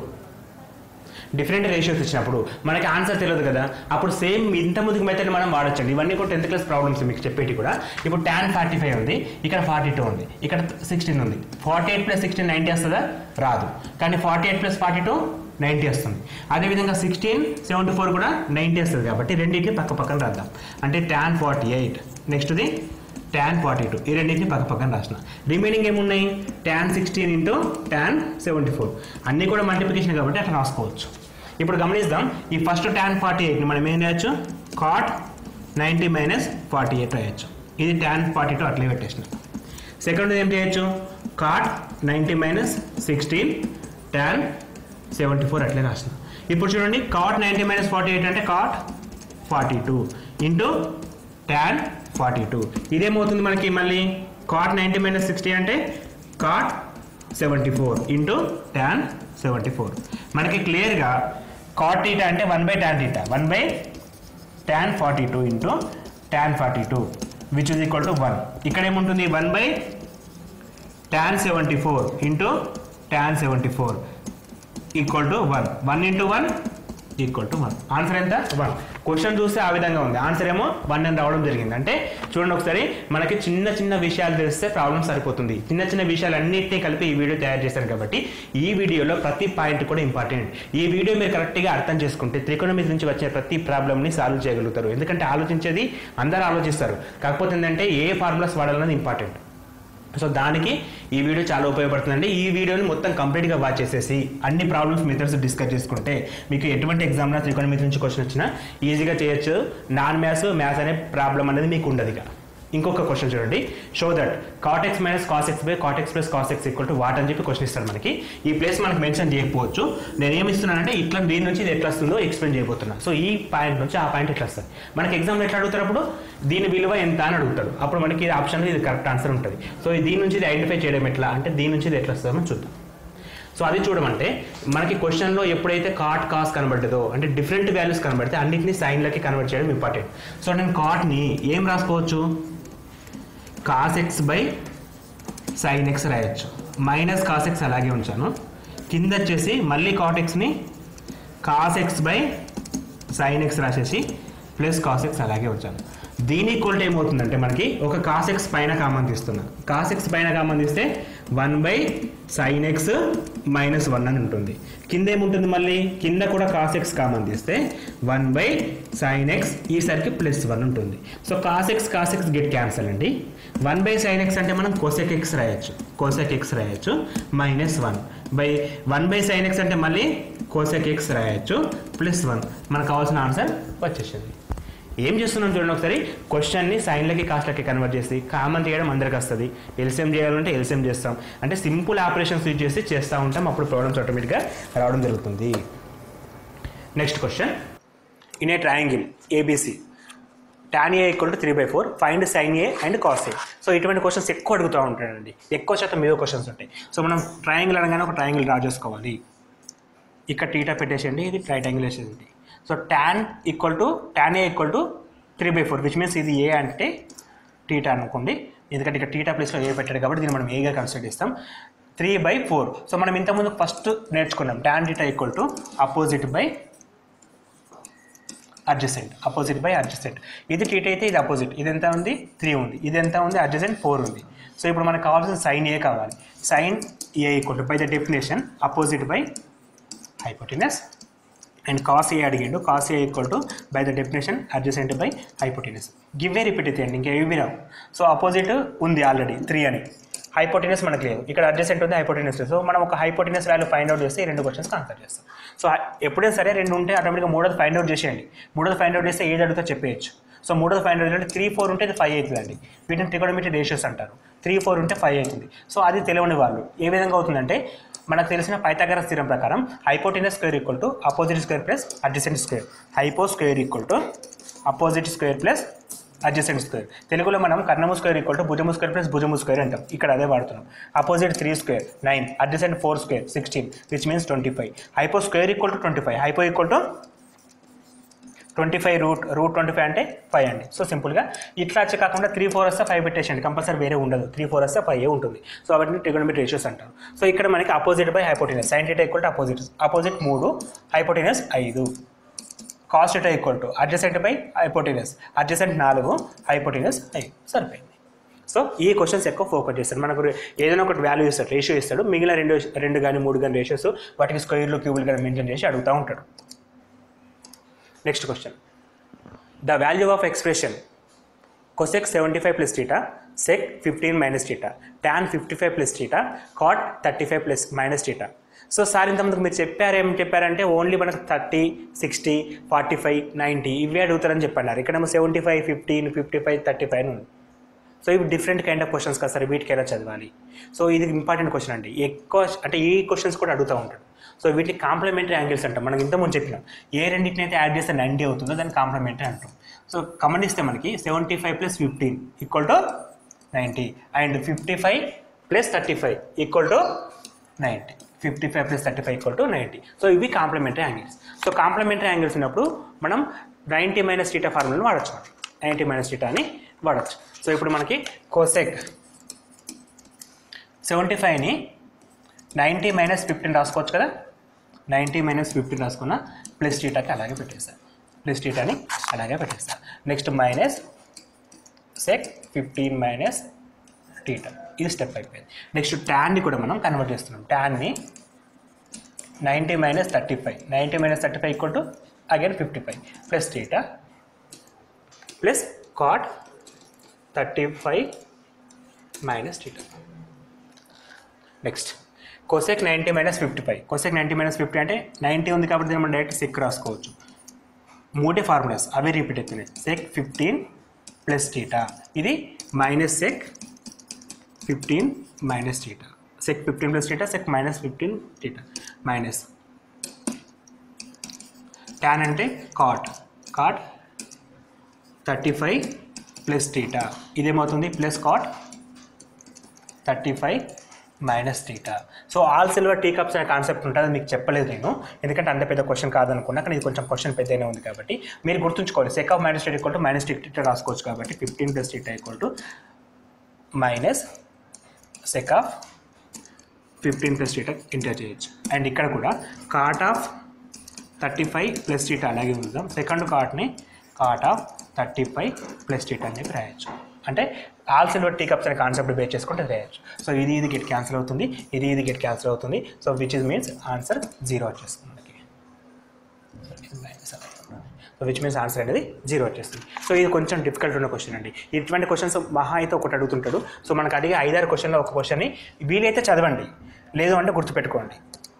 డిఫరెంట్ రేషియోస్ ఇచ్చినప్పుడు మనకి ఆన్సర్ తెలియదు కదా అప్పుడు సేమ్ ఇంత ముందుకు మెథడ్ మనం వాడొచ్చండి ఇవన్నీ కూడా టెన్త్ క్లాస్ ప్రాబ్లమ్స్ మీకు చెప్పేటి కూడా ఇప్పుడు ట్యాన్ ఫార్టీ ఫైవ్ ఉంది ఇక్కడ ఫార్టీ టూ ఉంది ఇక్కడ సిక్స్టీన్ ఉంది forty eight plus sixteen ninety వస్తుందా రాదు కానీ forty eight plus forty two ninety వస్తుంది అదేవిధంగా సిక్స్టీన్ సెవెంటీ ఫోర్ కూడా నైంటీ వస్తుంది కాబట్టి రెండింటిని పక్క పక్కన రాద్దాం అంటే ట్యాన్ ఫార్టీ ఎయిట్ నెక్స్ట్ది ట్యాన్ ఫార్టీ టూ ఈ రెండింటిని పక్క పక్కన రాసిన రిమైనింగ్ ఏమున్నాయి tan sixteen into tan seventy four అన్నీ కూడా మల్టిప్లికేషన్ కాబట్టి అట్లా రాసుకోవచ్చు ఇప్పుడు గమనిద్దాం ఈ ఫస్ట్ ట్యాన్ ఫార్టీ ఎయిట్ని మనం ఏం రాయొచ్చు cot ninety minus forty eight రాయొచ్చు ఇది ట్యాన్ ఫార్టీ టూ అట్లే పెట్టేసిన సెకండ్ ఏం చేయొచ్చు cot ninety minus sixteen tan seventy four అట్లే రాసిన ఇప్పుడు చూడండి cot ninety minus forty eight అంటే cot forty two into tan forty two ఇదేమవుతుంది మనకి మళ్ళీ కాట్ నైంటీ మైనస్ సిక్స్టీ అంటే cot seventy four into tan seventy four మనకి క్లియర్గా కాట్ టీటా అంటే one by tan theta one by tan forty two into tan forty two which is equal to one ఇక్కడ ఏముంటుంది one by tan seventy four into tan seventy four equal to one one into one equal to one answer ఎంత one question చూస్తే ఆ విధంగా ఉంది answer ఏమో one అని రావడం జరిగింది అంటే చూడండి ఒకసారి మనకి చిన్న చిన్న విషయాలు తెలిస్తే ప్రాబ్లం సరిపోతుంది చిన్న చిన్న విషయాలు అన్నింటినీ కలిపి ఈ వీడియో తయారు చేశాను కాబట్టి ఈ వీడియోలో ప్రతి పాయింట్ కూడా ఇంపార్టెంట్ ఈ వీడియో మీరు కరెక్ట్గా అర్థం చేసుకుంటే త్రికోణమితి నుంచి వచ్చే ప్రతి ప్రాబ్లమ్ని సాల్వ్ చేయగలుగుతారు ఎందుకంటే ఆలోచించేది అందరూ ఆలోచిస్తారు కాకపోతే ఏంటంటే ఏ ఫార్ములాస్ వాడాలన్నది ఇంపార్టెంట్ సో దానికి ఈ వీడియో చాలా ఉపయోగపడుతుందండి ఈ వీడియోని మొత్తం కంప్లీట్గా వాచ్ చేసేసి అన్ని ప్రాబ్లమ్స్ మెథడ్స్ డిస్కస్ చేసుకుంటే మీకు ఎటువంటి ఎగ్జామ్లో త్రికోణమితి నుంచి క్వశ్చన్ వచ్చినా ఈజీగా చేయొచ్చు నాన్ మ్యాథ్స్ మ్యాథ్స్ అనే ప్రాబ్లం అనేది మీకు ఉండదు ఇక ఇంకొక క్వశ్చన్ చూడండి show that cot x minus cos x by cot x plus cos x equal to what అని చెప్పి క్వశ్చన్ ఇస్తాడు మనకి ఈ ప్లేస్ మనకి మెన్షన్ చేయకపోవచ్చు నేను ఏమి ఇస్తున్నానంటే ఇట్లా దీని నుంచి ఇది ఎట్లా వస్తుందో ఎక్స్ప్లెయిన్ చేయబోతున్నా సో ఈ పాయింట్ నుంచి ఆ పాయింట్ ఎట్లా వస్తుంది మనకి ఎగ్జామ్లో ఎట్లా అడుగుతారు అప్పుడు దీని విలువ ఎంత అని అడుగుతాడు అప్పుడు మనకి ఇది ఆప్షన్ ఇది కరెక్ట్ ఆన్సర్ ఉంటుంది సో దీని నుంచి ఇది ఐడెంటిఫై చేయడం ఎట్లా అంటే దీని నుంచి ఇది ఎట్లా వస్తుందో మనం చూద్దాం సో అది చూడమంటే మనకి క్వశ్చన్లో ఎప్పుడైతే కాట్ కాస్ కనబడ్డదో అంటే డిఫరెంట్ వాల్యూస్ కనబడితే అన్నింటినీ సైన్లకి కన్వర్ట్ చేయడం ఇంపార్టెంట్ సో నేను కాట్ని ఏం రాసుకోవచ్చు cos x by sine x రాయొచ్చు మైనస్ కాస్ ఎక్స్ అలాగే ఉంచాను కింద వచ్చేసి మళ్ళీ కాట్ ఎక్స్ని cos x by sine x రాసేసి ప్లస్ కాస్ ఎక్స్ అలాగే ఉంచాను దీని ఈక్వల్ ఏమవుతుందంటే మనకి ఒక కాస్ ఎక్స్ పైన కామన్ తీస్తున్నా కాస్ ఎక్స్ పైన కామన్ తీస్తే one by sine x minus one అని ఉంటుంది కింద ఏముంటుంది మళ్ళీ కింద కూడా కాస్ ఎక్స్ కామన్ తీస్తే వన్ బై సైన్ ఎక్స్ ఈసరికి ప్లస్ వన్ ఉంటుంది so cos x cos x get cancel అండి వన్ బై సైన్ ఎక్స్ అంటే మనం కోసెక్ ఎక్స్ రాయొచ్చు కోసెక్ ఎక్స్ రాయొచ్చు minus one by one by sine x అంటే మళ్ళీ కోసెక్ ఎక్స్ రాయొచ్చు ప్లస్ వన్ మనకు కావాల్సిన ఆన్సర్ వచ్చేసింది ఏం చేస్తున్నాం చూడండి ఒకసారి క్వశ్చన్ని సైన్లకి కాస్ట్లకి కన్వర్ట్ చేసి కామన్ చేయడం అందరికి వస్తుంది ఎల్సిఎం చేయాలంటే ఎల్సిఎం చేస్తాం అంటే సింపుల్ ఆపరేషన్స్ యూజ్ చేసి చేస్తూ ఉంటాం అప్పుడు ప్రాబ్లమ్స్ ఆటోమేటిక్గా రావడం జరుగుతుంది next question in a triangle ABC tan A equal to three by four find sine A and cos A so ఇటువంటి క్వశ్చన్స్ ఎక్కువ అడుగుతూ ఉంటాడండి ఎక్కువ శాతం మీద క్వశ్చన్స్ ఉంటాయి సో మనం ట్రయాంగిల్ అనగానే ఒక ట్రయాంగిల్ డ్రా చేసుకోవాలి ఇక్కడ టీటా పెట్టేసేయండి ఇది రైట్ యాంగిల్ వేసేయండి so tan equal to tan A equal to three by four which means ఇది ఏ అంటే టీటా అనుకోండి ఎందుకంటే ఇక్కడ టీటా ప్లేస్లో ఏ పెట్టాడు కాబట్టి దీన్ని మనం ఏగా కన్సిడర్ చేస్తాం త్రీ బై ఫోర్ సో మనం ఇంతకుముందు ఫస్ట్ నేర్చుకున్నాం tan theta equal to opposite by adjacent opposite by adjacent ఇది టీట్ అయితే ఇది అపోజిట్ ఇది ఎంత ఉంది త్రీ ఉంది ఇది ఎంత ఉంది అడ్జసెంట్ ఫోర్ ఉంది సో ఇప్పుడు మనకు కావాల్సిన సైన్ ఏ కావాలి sine A equal to by the definition opposite by hypotenuse and cos A అడిగిండు cos A equal to by the definition adjacent by hypotenuse గివే రిపీట్ అయితే ఇంకా ఏవి రావు సో అపోజిట్ ఉంది ఆల్రెడీ త్రీ అని హైపోటినస్ మనకు లేదు ఇక్కడ అడ్జసెంట్ ఉంది హైపోటినస్ లేదు సో మనం ఒక హైపోటినస్ వాల్యూ ఫైండ్ అవుట్ చేస్తే ఈ రెండు క్వశ్చన్స్ ఆన్సర్ చేస్తాం సో ఎప్పుడైనా సరే రెండు ఉంటే ఆటోమేటిక్గా మూడోది ఫైండ్ అవుట్ చేసేయండి మూడోది ఫైండ్ అవుట్ చేస్తే ఏది అడుగుతా చెప్పేయచ్చు సో మూడోది ఫైండ్ అవుట్ అంటే త్రీ ఫోర్ ఉంటే ఇది ఫైవ్ అవుతుందండి వీటిని ట్రికోనోమెట్రీ రేషియోస్ అంటారు త్రీ ఫోర్ ఉంటే ఫైవ్ అవుతుంది సో అది తెలియని వాళ్ళు ఏ విధంగా అవుతుందంటే మనకు తెలిసిన పైథాగరస్ స్థిరం ప్రకారం hypotenuse square equal to opposite square plus adjacent square hypo square equal to opposite square plus adjacent square తెలుగులో మనం కర్ణము స్క్వేర్ ఈక్వల్ టు భుజము స్క్వేర్ ప్లస్ భుజము స్క్వేర్ అంటాం ఇక్కడ అదే వాడుతున్నాం opposite three square nine adjacent four square sixteen which means twenty five hypo square equal to twenty five hypo equal to twenty five root root twenty five అంటే five అండి so సింపుల్గా ఇట్లా వచ్చి కాకుండా త్రీ ఫోర్ వస్తే five పెట్టేసండి compulsory వేరే ఉండదు త్రీ ఫోర్ వస్తే ఫైవ్ ఉంటుంది సో అవన్నీ ట్రిగోనోమెట్రీ రేషియోస్ అంటారు సో ఇక్కడ మనకి opposite by hypotenuse sine theta equal to opposite opposite మూడు హైపోటినస్ ఐదు cos theta equal to adjacent by hypotenuse adjacent నాలుగు హైపోటినస్ ఐదు సరిపోయింది సో ఈ క్వశ్చన్స్ ఎక్కువ ఫోకస్ చేస్తారు మనకు ఏదైనా ఒకటి వాల్యూ ఇస్తాడు రేషియో ఇస్తాడు మిగిలిన రెండు రెండు కానీ మూడు కానీ రేషియోస్ వాటికి స్క్వేర్లు క్యూబులు కానీ మెన్షన్ చేసి అడుగుతూ ఉంటాడు next question the value of expression cosec 75 plus theta sec 15 minus theta tan 55 plus theta cot 35 plus minus theta so sir ఇంతమందికి మీరు చెప్పారు ఏం చెప్పారంటే ఓన్లీ మనకు thirty sixty forty five ninety ఇవే అడుగుతారని చెప్పన్నారు ఇక్కడేమో seventy five fifteen fifty five thirty five ఉంది సో ఇవి డిఫరెంట్ కైండ్ ఆఫ్ క్వశ్చన్స్ కదా సార్ వీటికి ఎలా చదవాలి సో ఇది ఇంపార్టెంట్ క్వశ్చన్ అండి ఎక్కువ అంటే ఈ క్వశ్చన్స్ కూడా అడుగుతూ ఉంటాడు సో వీటిని కాంప్లిమెంటరీ యాంగిల్స్ అంటాం మనం ఇంతకుముందు చెప్పినాం ఏ రెండింటిని అయితే యాడ్ చేస్తే నైంటీ అవుతుందో దాన్ని కాంప్లిమెంటరీ అంటాం సో గమనిస్తే మనకి seventy five plus fifteen equal to ninety and fifty five plus thirty five equal to ninety fifty five plus thirty five equal to ninety so ఇవి complementary angles so complementary angles ఉన్నప్పుడు మనం ninety minus theta ఫార్ములాని వాడచ్చు ninety minus theta అని వాడచ్చు so ఇప్పుడు మనకి cosec seventy ఫైవ్ని ninety minus fifteen రాసుకోవచ్చు కదా నైంటీ మైనస్ ఫిఫ్టీన్ రాసుకున్న ప్లస్ టీటాకి అలాగే పెట్టేస్తాను ప్లస్ టీటాని అలాగే పెట్టేస్తాను next minus sec fifteen minus theta ఇది స్టెప్ అయిపోయింది నెక్స్ట్ ట్యాన్ని కూడా మనం కన్వర్ట్ చేస్తున్నాం ట్యాన్ని ninety minus thirty five ninety minus thirty five equal to again fifty five plus theta plus cot thirty five minus theta next cosec ninety minus fifty five cosec ninety minus fifty అంటే ninety ఉంది కాబట్టి మనం direct sec రాసుకోవచ్చు మూడే formulas అవే repeat అవుతున్నాయి sec fifteen plus theta ఇది minus sec fifteen minus theta sec fifteen plus theta sec minus fifteen theta minus tan అంటే cot cot thirty five plus theta ఇదేమవుతుంది plus cot thirty five minus theta so all silver tea cups అనే concept ఉంటుంది అది మీకు చెప్పలేదు నేను ఎందుకంటే అంత పెద్ద క్వశ్చన్ కాదనుకున్నా కానీ ఇది కొంచెం క్వశ్చన్ పెద్దగానే ఉంది కాబట్టి మీరు గుర్తుంచుకోవాలి sec of minus theta equal to minus theta రాసుకోవచ్చు కాబట్టి fifteen plus theta equal to minus sec of fifteen plus theta inter చేయొచ్చు అండ్ ఇక్కడ కూడా cot of thirty five plus theta అలాగే ఉందాం సెకండ్ కార్ట్ని cot of thirty five plus theta అని చెప్పి రాయొచ్చు అంటే ఆల్ సిల్వర్ టీ కప్స్ అనే కాన్సెప్ట్ బేస్ చేసుకుంటే రాయొచ్చు సో ఇది ఇది గెట్ క్యాన్సిల్ అవుతుంది ఇది ఇది గెట్ క్యాన్సిల్ అవుతుంది so which is means answer zero వచ్చేస్తుంది మనకి సో విచ్ మీన్స్ ఆన్సర్ అనేది జీరో వచ్చేస్తుంది సో ఇది కొంచెం డిఫికల్ట్ ఉన్న క్వశ్చన్ అండి ఇటువంటి క్వశ్చన్స్ మహా అయితే ఒకటి అడుగుతుంటాడు సో మనకు అడిగే ఐదారు క్వశ్చన్లో ఒక క్వశ్చన్ని వీలైతే చదవండి లేదు అంటే గుర్తుపెట్టుకోండి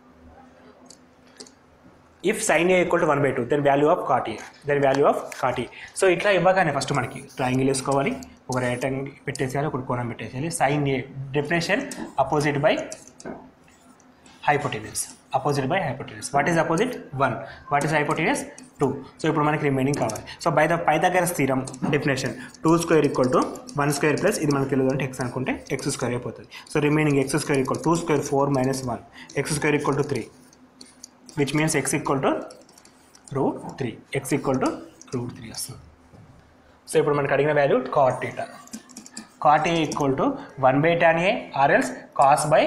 if sine A equal to one by two then value of cot A then value of cot A so ఇట్లా ఇవ్వగానే ఫస్ట్ మనకి ట్రయాంగిల్ వేసుకోవాలి ఒక రైట్ యాంగిల్ పెట్టేసేయాలి ఒక కోణం పెట్టేసేయాలి sine A definition opposite by hypotenuse opposite by hypotenuse what is opposite one what is hypotenuse two so ఇప్పుడు మనకి రిమైనింగ్ కావాలి so by the Pythagoras theorem definition two square equal to one square plus ఇది మనకు తెలియదు అంటే x అనుకుంటే x square అయిపోతుంది so remaining x square equal two square four minus one x square equal to three which means x equal to root three X equal to root three వస్తుంది so ఇప్పుడు మనకు అడిగిన value cot theta cot A equal to one by tan A ఆర్ఎల్స్ cos by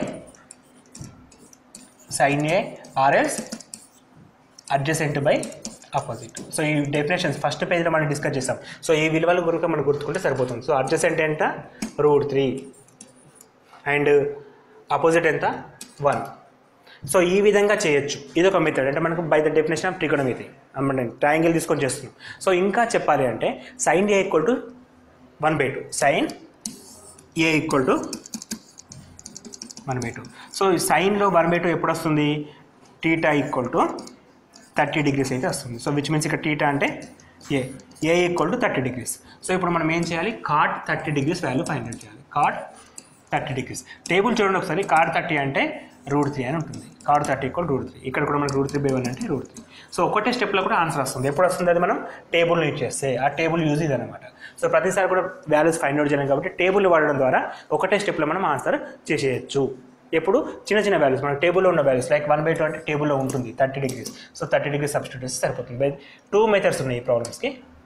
sine A ఆర్ఎల్స్ adjacent by opposite so ఈ definitions first పేజ్లో మనం discuss చేస్తాం సో ఈ విలువలు కనుక మనం గుర్తుకుంటే సరిపోతుంది సో అడ్జసెంట్ ఎంత రూట్ త్రీ అండ్ అపోజిట్ ఎంత వన్ సో ఈ విధంగా చేయొచ్చు ఇది ఒక మెథడ్ అంటే మనకు by the definition of trigonometry అంటే ట్రయాంగిల్ తీసుకొని చేస్తున్నాం సో ఇంకా చెప్పాలి అంటే sine A equal to one by two sine A equal to one by two so సైన్లో వన్ బై టూ ఎప్పుడు వస్తుంది theta equal to thirty degrees అయితే వస్తుంది సో విచ్ మీన్స్ ఇక్కడ టీటా అంటే ఏ ఏ equal to thirty degrees so ఇప్పుడు మనం ఏం చేయాలి cot thirty degrees value find out చేయాలి కాట్ థర్టీ డిగ్రీస్ టేబుల్ చూడండి ఒకసారి కాట్ థర్టీ అంటే రూట్ త్రీ అని ఉంటుంది cot thirty equal root three ఇక్కడ కూడా మనకి రూట్ త్రీ బై వన్ అంటే రూట్ త్రీ సో ఒకటే స్టెప్లో కూడా ఆన్సర్ వస్తుంది ఎప్పుడు వస్తుంది అది మనం టేబుల్ యూజ్ చేస్తే ఆ టేబుల్ యూజ్ ఇది అనమాట సో ప్రతిసారి కూడా వాల్యూస్ ఫైండ్ అవుట్ చేయలేం కాబట్టి టేబుల్ వాడడం ద్వారా ఒకటే స్టెప్లో మనం ఆన్సర్ చేసేయచ్చు ఎప్పుడు చిన్న చిన్న వాల్యూస్ మన టేబుల్లో ఉన్న values like one by two అంటే టేబుల్లో ఉంటుంది thirty degrees so thirty degrees substitute చేస్తే సరిపోతుంది బై టూ మెథడ్స్ ఉన్నాయి ఈ ప్రాబ్లమ్స్కి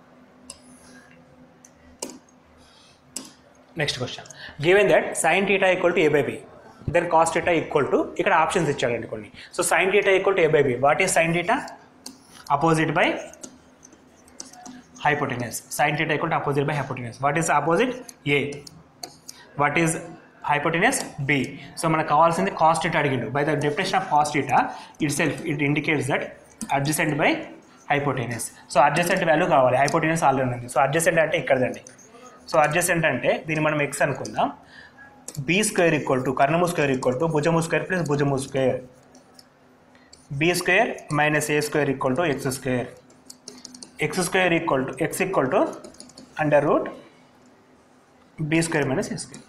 next question given that sine theta equal to A by B then cos theta equal to ఇక్కడ ఆప్షన్స్ ఇచ్చాడండి కొన్ని so sine theta equal to A by B what is sine theta opposite by hypotenuse sin theta equal to opposite by hypotenuse what is opposite a what is hypotenuse b so మనకు కావాల్సింది cos theta అడిగిండు by the definition of cos theta itself it indicates that adjacent by hypotenuse so adjacent value కావాలి hypotenuse already ఉంది so adjacent అంటే ఇక్కడదండి so adjacent అంటే దీన్ని మనం ఎక్స్ అనుకుందాం బీ స్క్వేర్ ఈక్వల్ టు కర్ణము స్క్వేర్ ఈక్వల్ టు భుజము స్క్వేర్ ప్లస్ భుజము square B square minus A square equal to x square x square equal to x equal to under root B square minus A square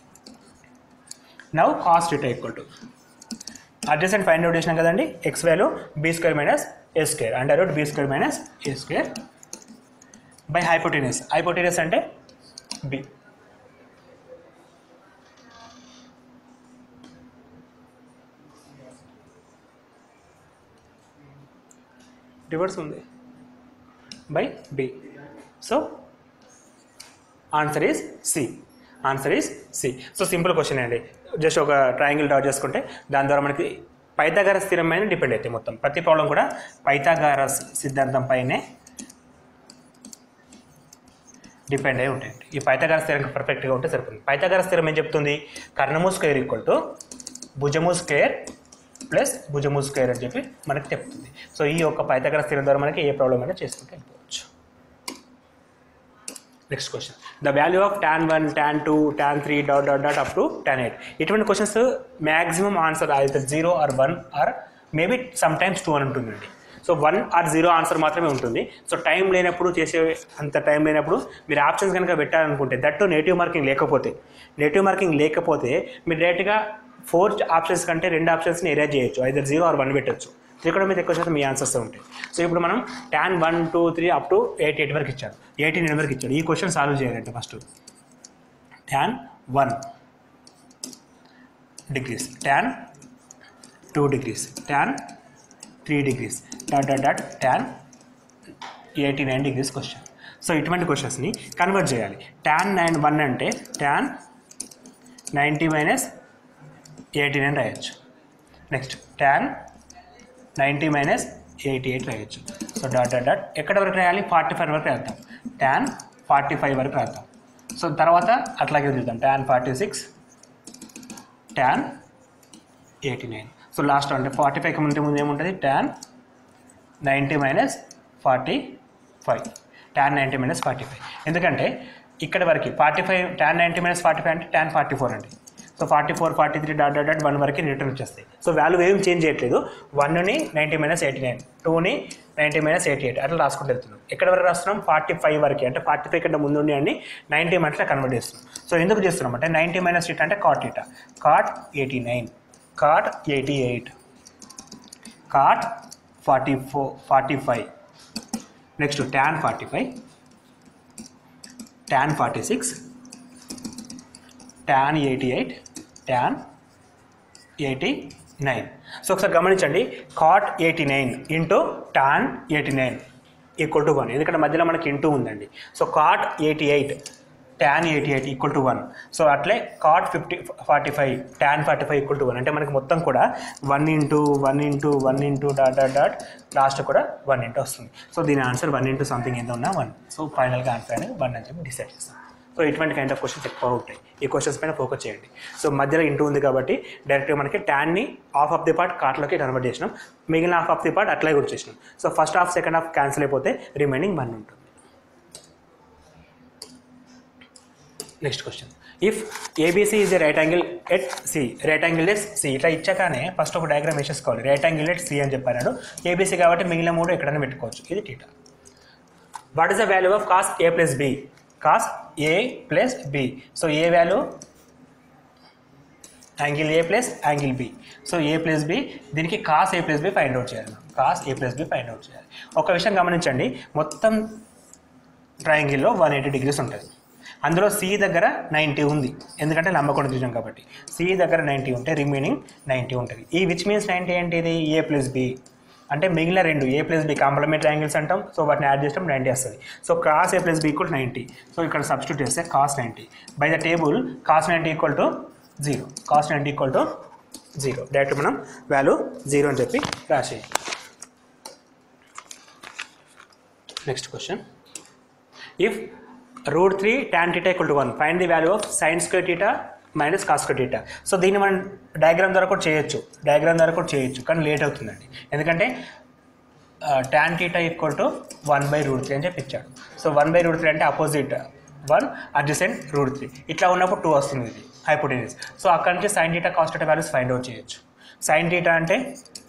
now cos theta equal to adjacent find out చేసినాం కదండి x value B square minus A square under root B square minus A square by hypotenuse hypotenuse అంటే B reverse ఉంది by B so answer is C answer is C so simple question అండి just ఒక triangle draw చేసుకుంటే దాని ద్వారా మనకి Pythagoras స్థిరం పైన డిపెండ్ అవుతాయి మొత్తం ప్రతి ప్రాబ్లం కూడా పైథాగరస్ సిద్ధాంతం పైనే డిపెండ్ అయి ఉంటాయండి ఈ పైథాగరస్ స్థిరం పర్ఫెక్ట్గా ఉంటే సరిపోతుంది పైథాగరస్ స్థిరం ఏం చెప్తుంది కర్ణము స్క్వేర్ ఈక్వల్ టు భుజము స్క్వేర్ ప్లస్ భుజము స్క్వేర్ అని చెప్పి మనకి చెప్తుంది సో ఈ యొక్క పైథాగరస్ స్థిరం ద్వారా మనకి ఏ ప్రాబ్లం అయినా చేసుకుంటే వెళ్ళిపోవచ్చు next question the value of tan one tan two tan three dot dot dot up to tan eight ఇటువంటి క్వశ్చన్స్ మ్యాక్సిమం ఆన్సర్ అయితే zero or one or maybe sometimes two అని ఉంటుందండి so one or zero answer మాత్రమే ఉంటుంది so time లేనప్పుడు చేసే అంత time లేనప్పుడు మీరు ఆప్షన్స్ కనుక పెట్టాలనుకుంటే దట్టు నెగిటివ్ మార్కింగ్ లేకపోతే నెగిటివ్ మార్కింగ్ లేకపోతే మీరు డైరెక్ట్గా ఫోర్ ఆప్షన్స్ కంటే రెండు ఆప్షన్స్ని ఎరేజ్ చేయొచ్చు ఐదర్ జీరో ఆర్ వన్ పెట్టచ్చు త్రికోణ మీద ఎక్కువ శాతం మీ ఆన్సర్స్ ఉంటాయి సో ఇప్పుడు మనం tan one two three up to eight eight వరకు ఇచ్చాడు ఎయిటీన్ ఎయిట్ వరకు ఇచ్చాడు ఈ క్వశ్చన్ సాల్వ్ చేయాలంటే first tan one degrees tan two degrees tan three degrees dot dot dot tan eighty nine degrees question so ఇటువంటి క్వశ్చన్స్ని convert చేయాలి tan nine one అంటే tan ninety minus eighty nine రాయొచ్చు next tan ninety minus eighty eight రాయొచ్చు so dot dot dot ఎక్కడ వరకు రాయాలి forty five వరకు రాద్దాం ట్యాన్ ఫార్టీ ఫైవ్ వరకు రాద్దాం సో తర్వాత అట్లాగే చూద్దాం tan forty six tan eighty nine so last అంటే ఫార్టీ ఫైవ్కి ముందు ముందు ఏముంటుంది tan ninety minus forty five tan ninety minus forty five ఎందుకంటే ఇక్కడ వరకు forty five tan ninety minus forty five అంటే ట్యాన్ ఫార్టీ ఫోర్ అండి so forty four forty three dot dot dot one వరకు రిటర్న్ వచ్చేస్తాయి సో వాల్యూ ఏం change చేయట్లేదు వన్ని నైంటీ మైనస్ ఎయిటీ నైన్ టూని నైంటీ మైనస్ ఎయిటీ ఎయిట్ అట్లా రాసుకుంటూ వెళ్తున్నాం ఎక్కడ వరకు రాస్తున్నాం ఫార్టీ ఫైవ్ వరకు అంటే ఫార్టీ ఫైవ్ కంటే ముందు అన్ని నైంటీ మైనస్లో కన్వర్ట్ చేస్తున్నాం సో ఎందుకు చేస్తున్నాం అంటే నైంటీ మైనస్ ఎయిట్ అంటే cot eta cot eighty nine cot eighty eight cot forty four forty five next tan forty five tan forty six tan eighty eight tan eighty nine so ఒకసారి గమనించండి cot eighty nine into tan eighty nine equal to one ఎందుకంటే మధ్యలో మనకి into ఉందండి so cot eighty eight tan eighty eight equal to one so అట్లే cot fifty forty five tan forty five equal to one అంటే మనకి మొత్తం కూడా one into one into one into dot dot dot last కూడా one into వస్తుంది so దీని answer one into something ఎంత ఉన్నా వన్ సో ఫైనల్గా ఆన్సర్ అనేది వన్ అని చెప్పి డిసైడ్ చేస్తాం సో ఇటువంటి కైండ్ ఆఫ్ క్వశ్చన్స్ ఎక్కువ ఉంటాయి ఈ క్వశ్చన్స్ పైన ఫోకస్ చేయండి సో మధ్యలో ఇంటూ ఉంది కాబట్టి డైరెక్ట్గా మనకి ట్యాన్ని హాఫ్ ఆఫ్ ది పార్ట్ కార్ట్లోకి కన్వర్ట్ చేసినాం మిగిలిన హాఫ్ ఆఫ్ ది పార్ట్ అట్లాగే కూడా చేసినాం so first half second half cancel అయిపోతే రిమైనింగ్ వన్ ఉంటుంది next question if ABC is a right angle at C right angle at C ఇట్లా ఇచ్చాకనే ఫస్ట్ ఒక డయాగ్రామ్ వేసేసుకోవాలి రైట్ యాంగిల్ ఎట్ సి అని చెప్పారు ఏబీసీ కాబట్టి మిగిలిన మూడు ఎక్కడైనా పెట్టుకోవచ్చు ఇది theta what is the value of cos A plus B cos A plus B so A value angle A plus angle B so A plus B దీనికి cos A plus B find out చేయాలి cos A plus B find out చేయాలి ఒక విషయం గమనించండి మొత్తం ట్రయాంగిల్లో one eighty degrees ఉంటుంది అందులో C దగ్గర నైంటీ ఉంది ఎందుకంటే లంబకోణ త్రిభుజం కాబట్టి సి దగ్గర నైంటీ ఉంటే రిమైనింగ్ నైంటీ ఉంటుంది ఈ విచ్ మీన్స్ నైంటీ ఏంటిది ఏ ప్లస్ బి అంటే మిగిలిన రెండు A plus B complementary angles అంటాం సో వాటిని యాడ్ చేస్తాం నైంటీ వస్తుంది so cos A plus B equal ninety so ఇక్కడ సబ్స్టిట్యూట్ చేస్తే cos ninety by the table cos ninety equal to zero cos ninety equal to zero direct మనం value zero అని చెప్పి రాసేయాలి next question if root three tan theta equal to one find the value of sine square theta minus cos square theta so దీన్ని మనం diagram ద్వారా కూడా చేయొచ్చు diagram ద్వారా కూడా చేయొచ్చు కానీ లేట్ అవుతుందండి ఎందుకంటే tan theta equal to one by root three అని చెప్పి ఇచ్చాడు so one by root three అంటే opposite one adjacent root three ఇట్లా ఉన్నప్పుడు టూ వస్తుంది ఇది హైపోటెనిస్ సో అక్కడ నుంచి sine theta cos theta values find out చేయొచ్చు సైన్ టీటా అంటే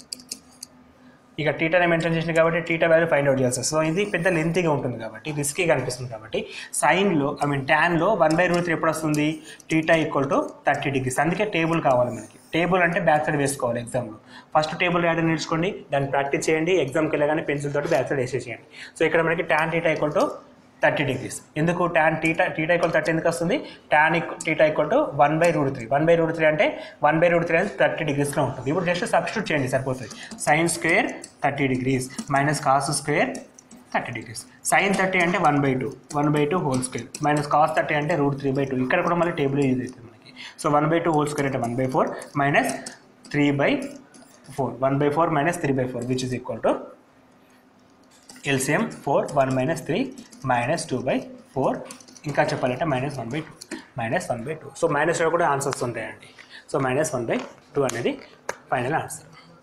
ఇక టీటానే మెన్షన్ చేసింది కాబట్టి టీటా వాల్యూ ఫైండ్ అవుట్ చేస్తారు సో ఇది పెద్ద లెంతీగా ఉంటుంది కాబట్టి రిస్కీగా అనిపిస్తుంది కాబట్టి సైన్లో ఐ మీన్ ట్యాన్లో వన్ బై రూట్ త్రీ ఎప్పుడు వస్తుంది theta equal to thirty degrees అందుకే టేబుల్ కావాలి మనకి టేబుల్ అంటే బ్యాక్ సైడ్ వేసుకోవాలి ఎగ్జామ్లో ఫస్ట్ టేబుల్ రాయడం నేర్చుకోండి దాన్ని ప్రాక్టీస్ చేయండి ఎగ్జామ్కి వెళ్ళగానే పెన్సిల్ తోటి బ్యాక్ సైడ్ వేసేసేయండి సో ఇక్కడ మనకి tan theta equal to thirty degrees ఎందుకు tan theta theta equal thirty ఎందుకు వస్తుంది tan theta equal to one by root three one by root three అంటే వన్ బై రూట్ త్రీ అనేది thirty డిగ్రీస్లో ఉంటుంది ఇప్పుడు జస్ట్ సబ్స్టిట్యూట్ చేయండి సరిపోతుంది sine square thirty degrees minus cos square thirty degrees sine thirty అంటే one by two one by two whole square minus cos thirty అంటే root three by two ఇక్కడ కూడా మళ్ళీ టేబుల్ యూజ్ అవుతుంది మనకి so one by two whole square అంటే one by four minus three by four one by four minus three by four which is equal to LCM four one minus three minus two by four ఇంకా చెప్పాలంటే minus one by two minus one by two so మైనస్లో కూడా answers ఉంటాయండి so minus one by two అనేది final answer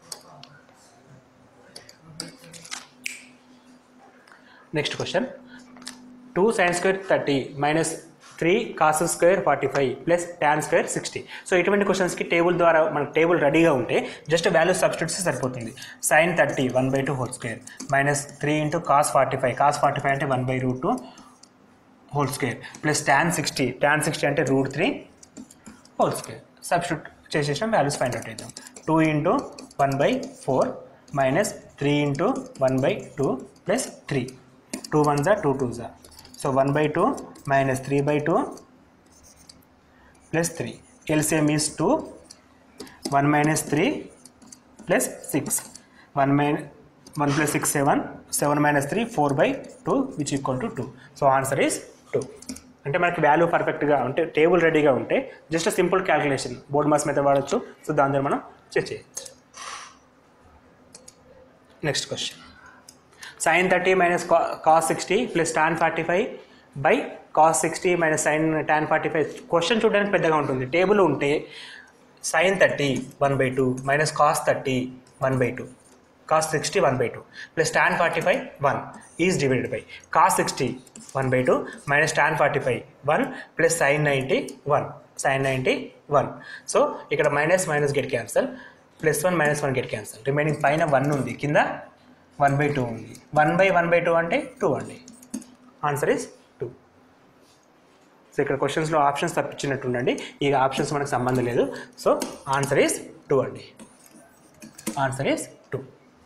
next question two sign square thirty minus three cos square forty five plus tan square sixty so ఇటువంటి క్వశ్చన్స్కి table ద్వారా మనకు table రెడీగా ఉంటే జస్ట్ వాల్యూ సబ్స్టిట్యూట్స్ సరిపోతుంది sine thirty one by two whole square minus three into cos forty five cos forty five అంటే one by root two whole square plus tan sixty tan sixty అంటే root three whole square substitute చేసేసాం values find out అవుతాం two into one by four minus three into one by two plus three two one జా two two జా so one by two minus three by two plus three LCM is two one minus three plus six one minus one plus six seven seven minus three four by two which equal to two so answer is two అంటే మనకి value పర్ఫెక్ట్గా ఉంటే table రెడీగా ఉంటే just simple calculation board mass method వాడచ్చు so దాని ద్వారా మనం చెక్ చేయొచ్చు next question sine thirty minus cos sixty plus tan forty five by cos sixty minus sine tan forty five question చూడడానికి పెద్దగా ఉంటుంది టేబుల్ ఉంటే sine thirty one by two minus cos thirty one by two cos sixty one by two plus tan forty five one is divided by cos sixty one by two minus tan forty five one plus sine ninety one sine ninety one so ఇక్కడ minus minus get cancel plus one minus one get cancel remaining పైన one ఉంది కింద one by two ఉంది one by one by two అంటే two అండి answer is two so ఇక్కడ క్వశ్చన్స్లో options తప్పించినట్టుండండి ఈ ఆప్షన్స్ మనకు సంబంధం లేదు సో ఆన్సర్ ఈస్ టూ అండి answer is two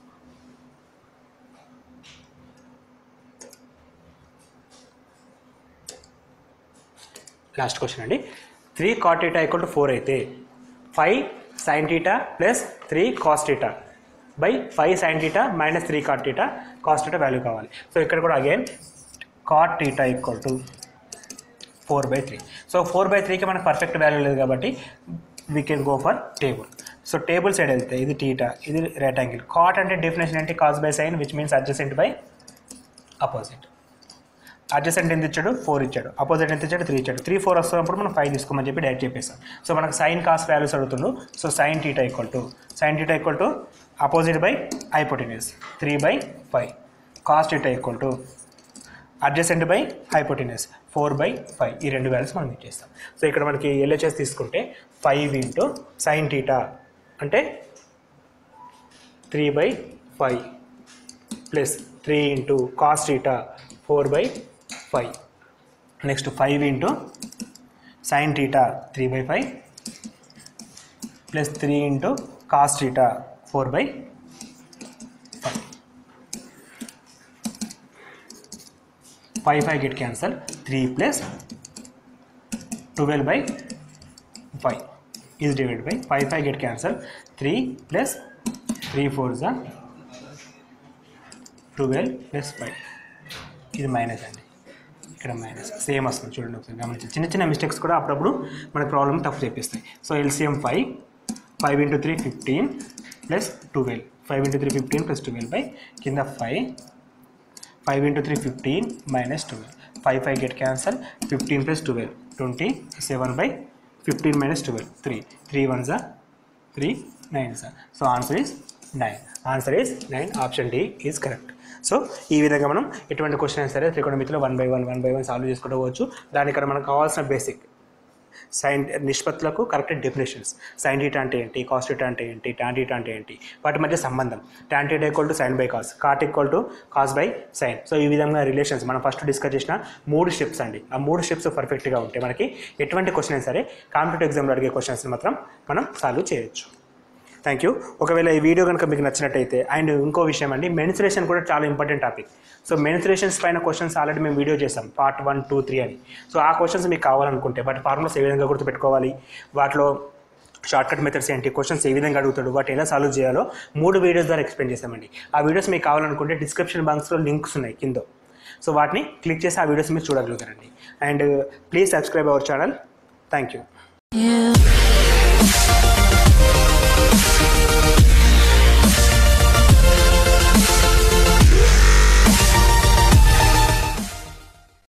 last question అండి three cot theta equal to four అయితే five sine theta plus three cos theta by five sine theta minus three cot theta cos theta value కావాలి so ఇక్కడ కూడా again cot theta equal to four by three so four by త్రీకి మనకు perfect value లేదు కాబట్టి we can go for table so table side వెళ్తే ఇది theta ఇది రైట్ యాంగిల్ కాట్ అంటే డెఫినేషన్ ఏంటి cos by sine which means adjacent by opposite adjacent ఎంత ఇచ్చాడు ఫోర్ ఇచ్చాడు అపోజిట్ ఎంత ఇచ్చాడు త్రీ ఇచ్చాడు త్రీ ఫోర్ వస్తున్నప్పుడు మనం ఫైవ్ తీసుకోమని చెప్పి డైరెక్ట్ చెప్పేసాం సో మనకు సైన్ కాస్ వాల్యూస్ అడుగుతుండు so sine theta equal to sine theta equal to opposite by hypotenuse three by five cos theta equal to adjacent by hypotenuse four by five ఈ రెండు values మనం ఇచ్చేస్తాం so ఇక్కడ మనకి LHS తీసుకుంటే five into sine theta అంటే three by five plus three into cos theta four by five next five into sine theta three by five plus three into cos theta four by five five get cancel three plus twelve by five is divide by five five get cancel three plus three four జా twelve plus five ఇది minus అండి ఇక్కడ minus same వస్తుంది చూడండి ఒకసారి గమనించండి చిన్న చిన్న మిస్టేక్స్ కూడా అప్పుడప్పుడు మన ప్రాబ్లమ్ తప్పు చెప్పిస్తాయి so LCM five five into three fifteen plus twelve five into three fifteen plus twelve by కింద five five into three fifteen minus twelve five five get cancel fifteen plus twelve twenty seven by fifteen minus twelve three three one జా three nine జా so answer is nine answer is nine option D is correct so ఈ విధంగా మనం ఎటువంటి question అయినా సరే త్రికోణమితిలో one by one one by one solve చేసుకుంటూ పోవచ్చు దానికన్నా మనకు కావాల్సిన బేసిక్ సైన్ నిష్పత్తులకు కరెక్ట్ డెఫినేషన్స్ సైన్ టీటా అంటే ఏంటి కాస్ టీటా అంటే ఏంటి టాన్ టీటా అంటే ఏంటి వాటి మధ్య సంబంధం tan theta equal to sine by cos cot equal to cos by sine so ఈ విధంగా రిలేషన్స్ మనం ఫస్ట్ డిస్కస్ చేసిన మూడు స్టెప్స్ అండి ఆ మూడు స్టెప్స్ పర్ఫెక్ట్గా ఉంటే మనకి ఎటువంటి క్వశ్చన్ అయినా సరే కాంపిటేటివ్ ఎగ్జామ్లో అడిగే క్వశ్చన్స్ మాత్రం మనం సాల్వ్ చేయొచ్చు థ్యాంక్ యూ ఒకవేళ ఈ వీడియో కనుక మీకు నచ్చినట్టయితే అండ్ ఇంకో విషయం అండి మెన్సురేషన్ కూడా చాలా ఇంపార్టెంట్ టాపిక్ సో మెన్సురేషన్స్ పైన క్వశ్చన్స్ ఆల్రెడీ మేము వీడియో చేసాం పార్ట్ వన్ టూ త్రీ అని సో ఆ క్వశ్చన్స్ మీకు కావాలనుకుంటే బట్ ఫార్ములాస్ ఏ విధంగా గుర్తుపెట్టుకోవాలి వాటిలో షార్ట్ కట్ మెథడ్స్ ఏంటి క్వశ్చన్స్ ఏ విధంగా అడుగుతాడు వాటి ఎలా సాల్వ్ చేయాలో మూడు వీడియోస్ ద్వారా ఎక్స్ప్లెయిన్ చేసామండి ఆ వీడియోస్ మీకు కావాలనుకుంటే డిస్క్రిప్షన్ బాక్స్లో లింక్స్ ఉన్నాయి కింద సో వాటిని క్లిక్ చేసి ఆ వీడియోస్ మీరు చూడగలుగుతారండి and please subscribe our channel thank you You